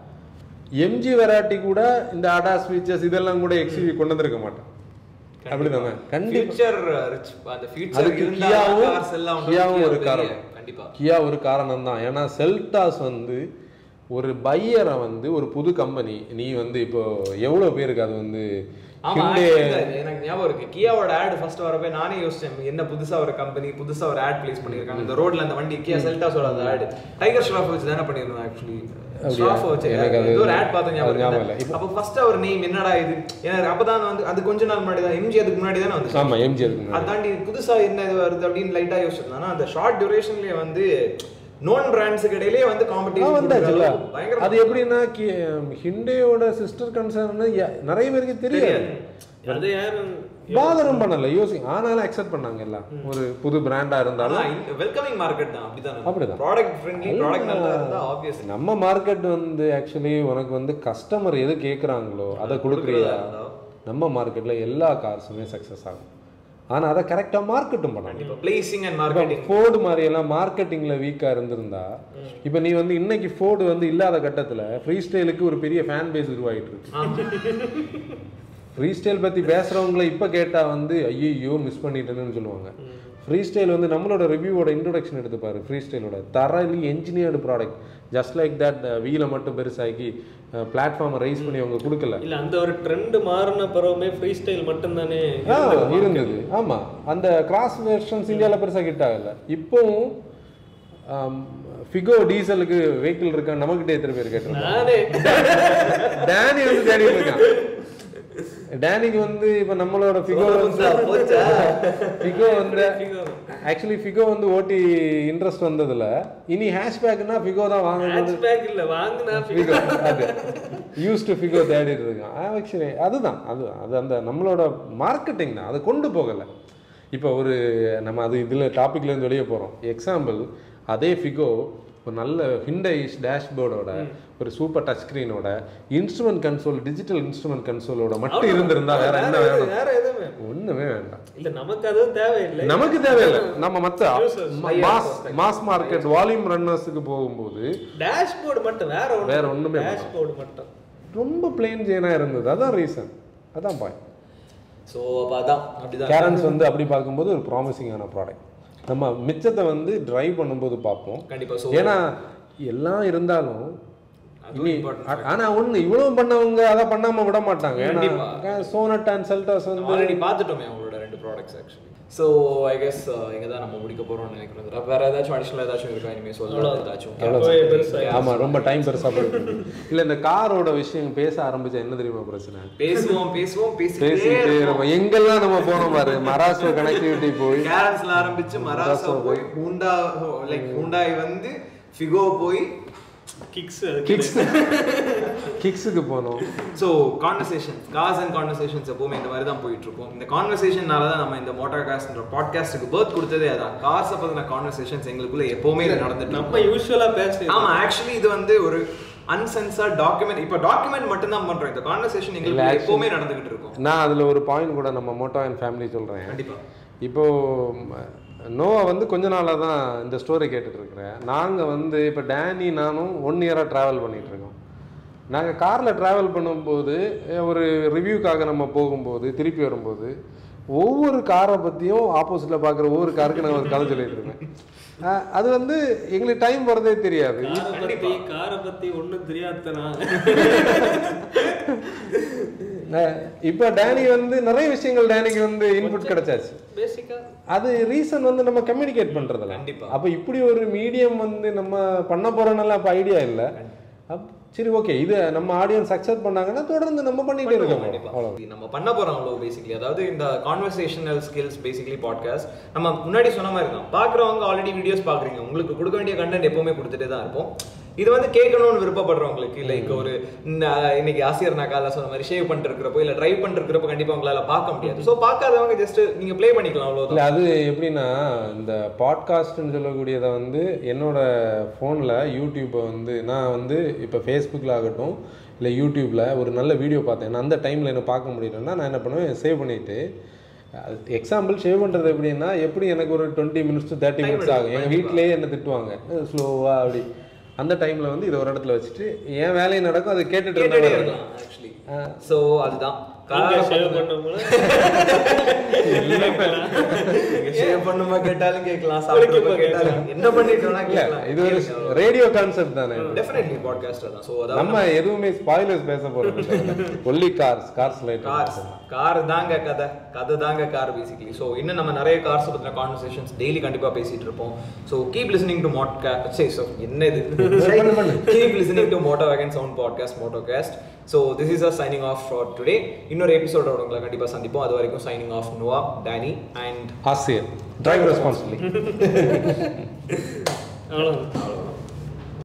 எம்ஜி வெரைட்டி கூட இந்த அடாஸ் ஃபீச்சர்ஸ் இதெல்லாம் கூட எக்ஸிவி கொண்டு வந்திருக்க மாட்டேன் அப்படிதானே கண்டிப்பா ஃபியூச்சர் ரிச் அந்த ஃபியூச்சர் அதுக்கு இருந்தா கியாவும் கார்ஸ் எல்லாம் வந்து கியாவும் Kia ஒரு பெரிய- காரணம். கண்டிப்பா கியா ஒரு காரணம் தான் ஏன்னா செல்டாஸ் வந்து ஒரு பையரை வந்து ஒரு புது கம்பெனி நீ வந்து இப்போ எவ்வளவு பேருக்கு அது வந்து ஆமா Hyundai- actually எனக்கு ஞாபகம் இருக்கு கியாவோட ஆட் ஃபர்ஸ்ட் வரப்ப நானே யோசிச்சேன் என்ன புதுசா ஒரு கம்பெனி புதுசா ஒரு ஆட் பிளேஸ் பண்ணிருக்காங்க இந்த ரோட்ல அந்த வண்டி கியா செல்டாஸோட அந்த ஆட் டைகர் ஷ்ராஃப் வச்சு தானே பண்ணிருந்தோம் ஆக்சுவலி ஷ்ராஃப் வச்சு எனக்கு அது- ஏதோ ஒரு ஆட் பார்த்தேன் அது ஞாபகம் ஞாபகம் இல்லை. இல்லை. அப்ப ஃபர்ஸ்ட் அவர் நேம் என்னடா இது ஏன்னா அப்பதான் வந்து அது கொஞ்ச நாள் முன்னாடி தான் எம்ஜி அதுக்கு முன்னாடி தானே வந்துச்சு ஆமா எம்ஜி இருக்கு அதை தாண்டி புதுசா என்ன இது வருது அப்படின்னு லைட்டா யோசிச்சிருந்தேன் அந்த ஷார்ட் டியூரேஷன்லயே வந்து நோன் பிராண்ட்ஸுக்கு இடையிலேயே வந்து ஆ, வந்தாச்சுல்ல காம்படிஷன் பயங்கர அது எப்படின்னா கி- ஹிண்டேயோட சிஸ்டர் கன்சர்ன் நிறைய பேருக்கு தெரியாது அது யாரும் பாதரம் பண்ணல யோசி ஆனாலும் அக்செப்ட் பண்ணாங்க எல்லாம் ஒரு புது பிராண்டா இருந்தாலும் வெல்கமிங் மார்க்கெட் தான் அப்படிதான் அப்படிதான். ப்ராடக்ட் ஃப்ரெண்ட்லி ப்ராடக்ட் நல்லா இருந்தா ஆப்வியஸ் நம்ம மார்க்கெட் வந்து ஆக்சுவலி உனக்கு வந்து கஸ்டமர் எது கேக்குறாங்களோ அதை கொடுக்குறியா நம்ம மார்க்கெட்ல எல்லா கார்ஸுமே சக்ஸஸ் ஆகும் ஆனா அதை கரெக்டா மார்க்கெட்டும் பண்ணணும் இப்போ பிளேசிங் அண்ட் மார்க்கெட்டிங் ஃபோர்டு மாதிரி எல்லாம் மார்க்கெட்டிங்ல வீக்கா இருந்திருந்தா இப்போ நீ வந்து இன்னைக்கு ஃபோர்டு வந்து இல்லாத கட்டத்துல ஃப்ரீ ஸ்டைலுக்கு ஒரு பெரிய ஃபேன் பேஸ் உருவாகிட்டு இருக்கு ஃப்ரீ ஸ்டைல் பத்தி பேசுறவங்கள இப்ப கேட்டா வந்து ஐயோ மிஸ் பண்ணிட்டேன்னு சொல்லுவாங்க ஃப்ரீ ஸ்டைல் வந்து நம்மளோட ரிவ்யூவோட இன்ட்ரோடக்ஷன் எடுத்து பாரு ஃப்ரீ ஸ்டைலோட thoroughly engineered product just like that வீலை மட்டும் பெருசாக்கி பிளாட்ஃபார்மை ரைஸ் பண்ணி அவங்க கொடுக்கல இல்ல அந்த ஒரு ட்ரெண்ட் மாறின பிறகுமே ஃப்ரீ ஸ்டைல் மட்டும்தானே ஆ இருந்தது ஆமா அந்த கிராஸ் வெர்ஷன்ஸ் இந்தியாவில் பெருசாக ஹிட் ஆகல இப்போவும் ஃபிகோ டீசலுக்கு வெஹிக்கிள் இருக்கா நமக்கிட்டே எத்தனை பேர் கேட்டிருக்கோம் நானே டேனி வந்து தேடிட்டு இருக்கான் டேனிக்கு வந்து இப்ப நம்மளோட ஃபிகோ வந்து போச்சா ஃபிகோ வந்து ஆக்சுவலி ஃபிகோ வந்து ஓட்டி இன்ட்ரெஸ்ட் வந்ததுல இனி ஹேஷ்பேக்னா ஃபிகோ தான் வாங்கணும் ஹேட்ச்பேக் இல்ல வாங்குனா ஃபிகோ அது யூஸ் டு ஃபிகோ தேடிட்டு இருக்கான் ஆக்சுவலி அதுதான் அது அது அந்த நம்மளோட மார்க்கெட்டிங் தான் அதை கொண்டு போகலை இப்போ ஒரு நம்ம அது இதில் டாப்பிக்லேருந்து வெளியே போகிறோம் எக்ஸாம்பிள் அதே ஃபிகோ ஒரு நல்ல ஹிண்டை டேஷ்போர்டோட ஒரு சூப்பர் டச் ஸ்க்ரீனோட இன்ஸ்ட்ருமெண்ட் கன்சோல் டிஜிட்டல் இன்ஸ்ட்ருமெண்ட் கன்சோலோட மட்டும் இருந்திருந்தா வேற என்ன வேணும் வேற எதுவுமே ஒண்ணுமே வேண்டாம் இல்ல நமக்கு அதுவும் தேவையில்லை நமக்கு தேவையில்லை நம்ம மற்ற Users. Mass mass market volume ரன்னர்ஸுக்கு போகும்போது டேஷ்போர்டு மட்டும் வேற ஒண்ணு வேற ஒண்ணுமே வேண்டாம். டேஷ்போர்டு மட்டும் ரொம்ப பிளெயின் ஜெயினாக இருந்தது அதான் ரீசன் அதான் பாயிண்ட் ஸோ அப்போ அதான் அப்படிதான் கேரன்ஸ் வந்து அப்படி பார்க்கும்போது ஒரு ப்ராமிசிங்கான ப்ராடக்ட் நம்ம மிச்சத்தை வந்து டிரைவ் பண்ணும்போது பார்ப்போம் கண்டிப்பா ஸோ ஏன்னா எல்லாம் இருந்தாலும் அதுவும் important ஆ- ஆனா ஒண்ணு இவ்வளவு பண்ணவங்க அதை பண்ணாம விட மாட்டாங்க ஏன்னா கண்டிப்பா. சோனட் அண்ட் செல்டாஸ் வந்து ஆல்ரெடி பார்த்துட்டோமே அவங்களோட ரெண்டு products actually so I guess இங்கே தான் நம்ம முடிக்க போகிறோம்னு நினைக்கிறோம் வேற ஏதாச்சும் அடிஷனல் ஏதாச்சும் இருக்கா இனிமேல் சொல்ல ஏதாச்சும் அப்பவே பெருசா ஆமா ரொம்ப டைம் பெருசா போயிட்டு இருக்கு. இல்ல இந்த காரோட விஷயம் பேச ஆரம்பிச்சா என்ன தெரியுமா பிரச்சனை பேசுவோம் பேசுவோம் பேசிட்டே பேசிட்டு நம்ம எங்கெல்லாம் நம்ம போனோம் பாரு மராசோ கனெக்டிவிட்டி போய் கேரன்ஸ்ல ஆரம்பிச்சு மராசோ போய் ஹூண்டா லைக் ஹூண்டாய் வந்து ஃபிகோ போய் கிக்ஸ் கிக்ஸ் கிக்ஸுக்கு போனோம் so conversation cause and conversations எப்பவுமே இந்த மாதிரி தான் போயிட்டு இருக்கும் இந்த கான்வர்சேஷன்னால தான் நம்ம இந்த மோட்டார் காஸ்ட்ன்ற பாட்காஸ்ட்டுக்கு பேர்த் கொடுத்ததே அதான் காசை பத்தின கான்வர்சேஷன்ஸ் எங்களுக்குள்ள எப்பவுமே இது நடந்துட்டு நம்ம யூஸ்வலா பேசுறது ஆமா ஆக்சுவலி இது வந்து ஒரு அன்சென்சார் டாக்குமெண்ட் இப்போ டாக்குமெண்ட் மட்டும் தான் பண்றோம் இந்த கான்வர்சேஷன் எங்களுக்கு actually- எப்பவுமே நடந்துகிட்டு இருக்கும் நான் அதுல ஒரு பாயிண்ட் கூட நம்ம மோட்டோ அண்ட் ஃபேமிலி சொல்றேன் கண்டிப்பா இப்போ ம, நோவா வந்து கொஞ்ச நாளாக தான் இந்த ஸ்டோரி கேட்டுட்டு இருக்கிறேன் நாங்கள் வந்து இப்போ டேனி நானும் ஒன் இயராக ட்ராவல் பண்ணிட்டு இருக்கோம் நாங்கள் காரில் ட்ராவல் பண்ணும்போது அஹ், ஒரு ரிவ்யூக்காக நம்ம போகும்போது திருப்பி வரும்போது ஒவ்வொரு காரை பற்றியும் ஆப்போசிட்டில் பார்க்குற ஒவ்வொரு காருக்கு நான் ஒரு கதை சொல்லிட்டு இருக்கேன் அஹ், அது வந்து எங்களுக்கு டைம் போகிறதே தெரியாது காரை பத்தி காரை பத்தி ஒண்ணும் தெரியாதனா அஹ், இப்போ டேனி வந்து நிறைய விஷயங்கள் டேனிக்கு வந்து இன்புட் கிடைச்சாச்சு பேசிக்கா அது ரீசன் வந்து நம்ம கம்யூனிகேட் பண்றதுல கண்டிப்பா. அப்ப இப்படி ஒரு மீடியம் வந்து நம்ம பண்ண போறோம்னால அப்ப ஐடியா இல்ல அப்- சரி ஓகே இது நம்ம ஆடியன்ஸ் அக்செப்ட் பண்ணாங்கன்னா தொடர்ந்து நம்ம பண்ணிட்டே இருக்க போறோம் கண்டிப்பா. அவ்வளவு நம்ம பண்ண போறோம் பேசிக்கலி அதாவது இந்த கான்வர்சேஷனல் ஸ்கில்ஸ் பேசிக்கலி பாட்காஸ்ட் நம்ம முன்னாடி சொன்ன மாதிரி தான் பாக்குறவங்க ஆல்ரெடி வீடியோஸ் பாக்குறீங்க உங்களுக்கு கொடுக்க வேண்டிய கண்டென்ட் எப்பவுமே கொடுத்துட்டே தான் இருப்போம் இது வந்து கேட்கணும்னு விருப்பப்படுறவங்களுக்கு லைக் ஒரு இந்த இன்னைக்கு ஆசிரியர் நான் காலைல சொன்ன மாதிரி ஷேவ் பண்ணிட்டு இருக்கிறப்போ இல்ல டிரைவ் பண்ணிட்டு இருக்கிறப்போ கண்டிப்பா உங்களால பார்க்க முடியாது ஸோ பார்க்காதவங்க ஜஸ்ட் நீங்க ப்ளே பண்ணிக்கலாம் இல்ல அவ்வளவுதான் அது எப்படின்னா இந்த பாட்காஸ்ட்னு சொல்லக்கூடியதை வந்து என்னோட ஃபோனில் யூடியூப்பை வந்து நான் வந்து இப்போ ஃபேஸ்புக்கில் ஆகட்டும் இல்லை யூடியூப்பில் ஒரு நல்ல வீடியோ பார்த்தேன் அந்த டைமில் என்ன பார்க்க முடியலன்னா நான் என்ன பண்ணுவேன் சேவ் பண்ணிவிட்டு எக்ஸாம்பிள் சேவ் பண்ணுறது எப்படின்னா எப்படி எனக்கு ஒரு டுவெண்ட்டி மினிட்ஸ் தேர்ட்டி மினிட்ஸ் ஆகும் எங்கள் வீட்டிலேயே என்ன திட்டுவாங்க ஸ்லோவாக அப்படி அந்த டைமில் வந்து இதை ஒரு இடத்துல வச்சுட்டு என் வேலையும் நடக்கும் அதை கேட்டுட்டு கேட்டுட்டே இருந்தா இருக்கலாம் ஆக்சுவலி ஸோ அதுதான் நீங்க காரை ஷேவ் பத்தின- பண்ணும்போது நீங்க shave பண்ணுமா கேட்டாலும் கேட்கலாம் சாப்பிடுமா கேட்டாலும் என்ன பண்ணிட்டோம்னா இல்ல கேட்கலாம் இது ஒரு ரேடியோ கான்செப்ட் தானே டெஃபினெட்லி பாட்காஸ்ட் தான் ஸோ அதாவது நம்ம எதுவுமே ஸ்பாயிலர்ஸ் பேச போறது only cars cars light cars car தாங்க கதை கதை தாங்க கார் பேசிக்கலி ஸோ இன்னும் நம்ம நிறைய கார்ஸ் பற்றின கான்வர்சேஷன்ஸ் டெய்லி கண்டிப்பாக பேசிட்டு இருப்போம் so keep listening to mode சரி ஸோ என்ன இது keep listening to Moto wagon sound podcast Moto cast so this is a signing off for today இன்னொரு எபிசோடோட உங்களை கண்டிப்பாக சந்திப்போம் அது வரைக்கும் signing off Noah Danny and Asher drive responsibility அவ்வளவுதான் அவ்வளோ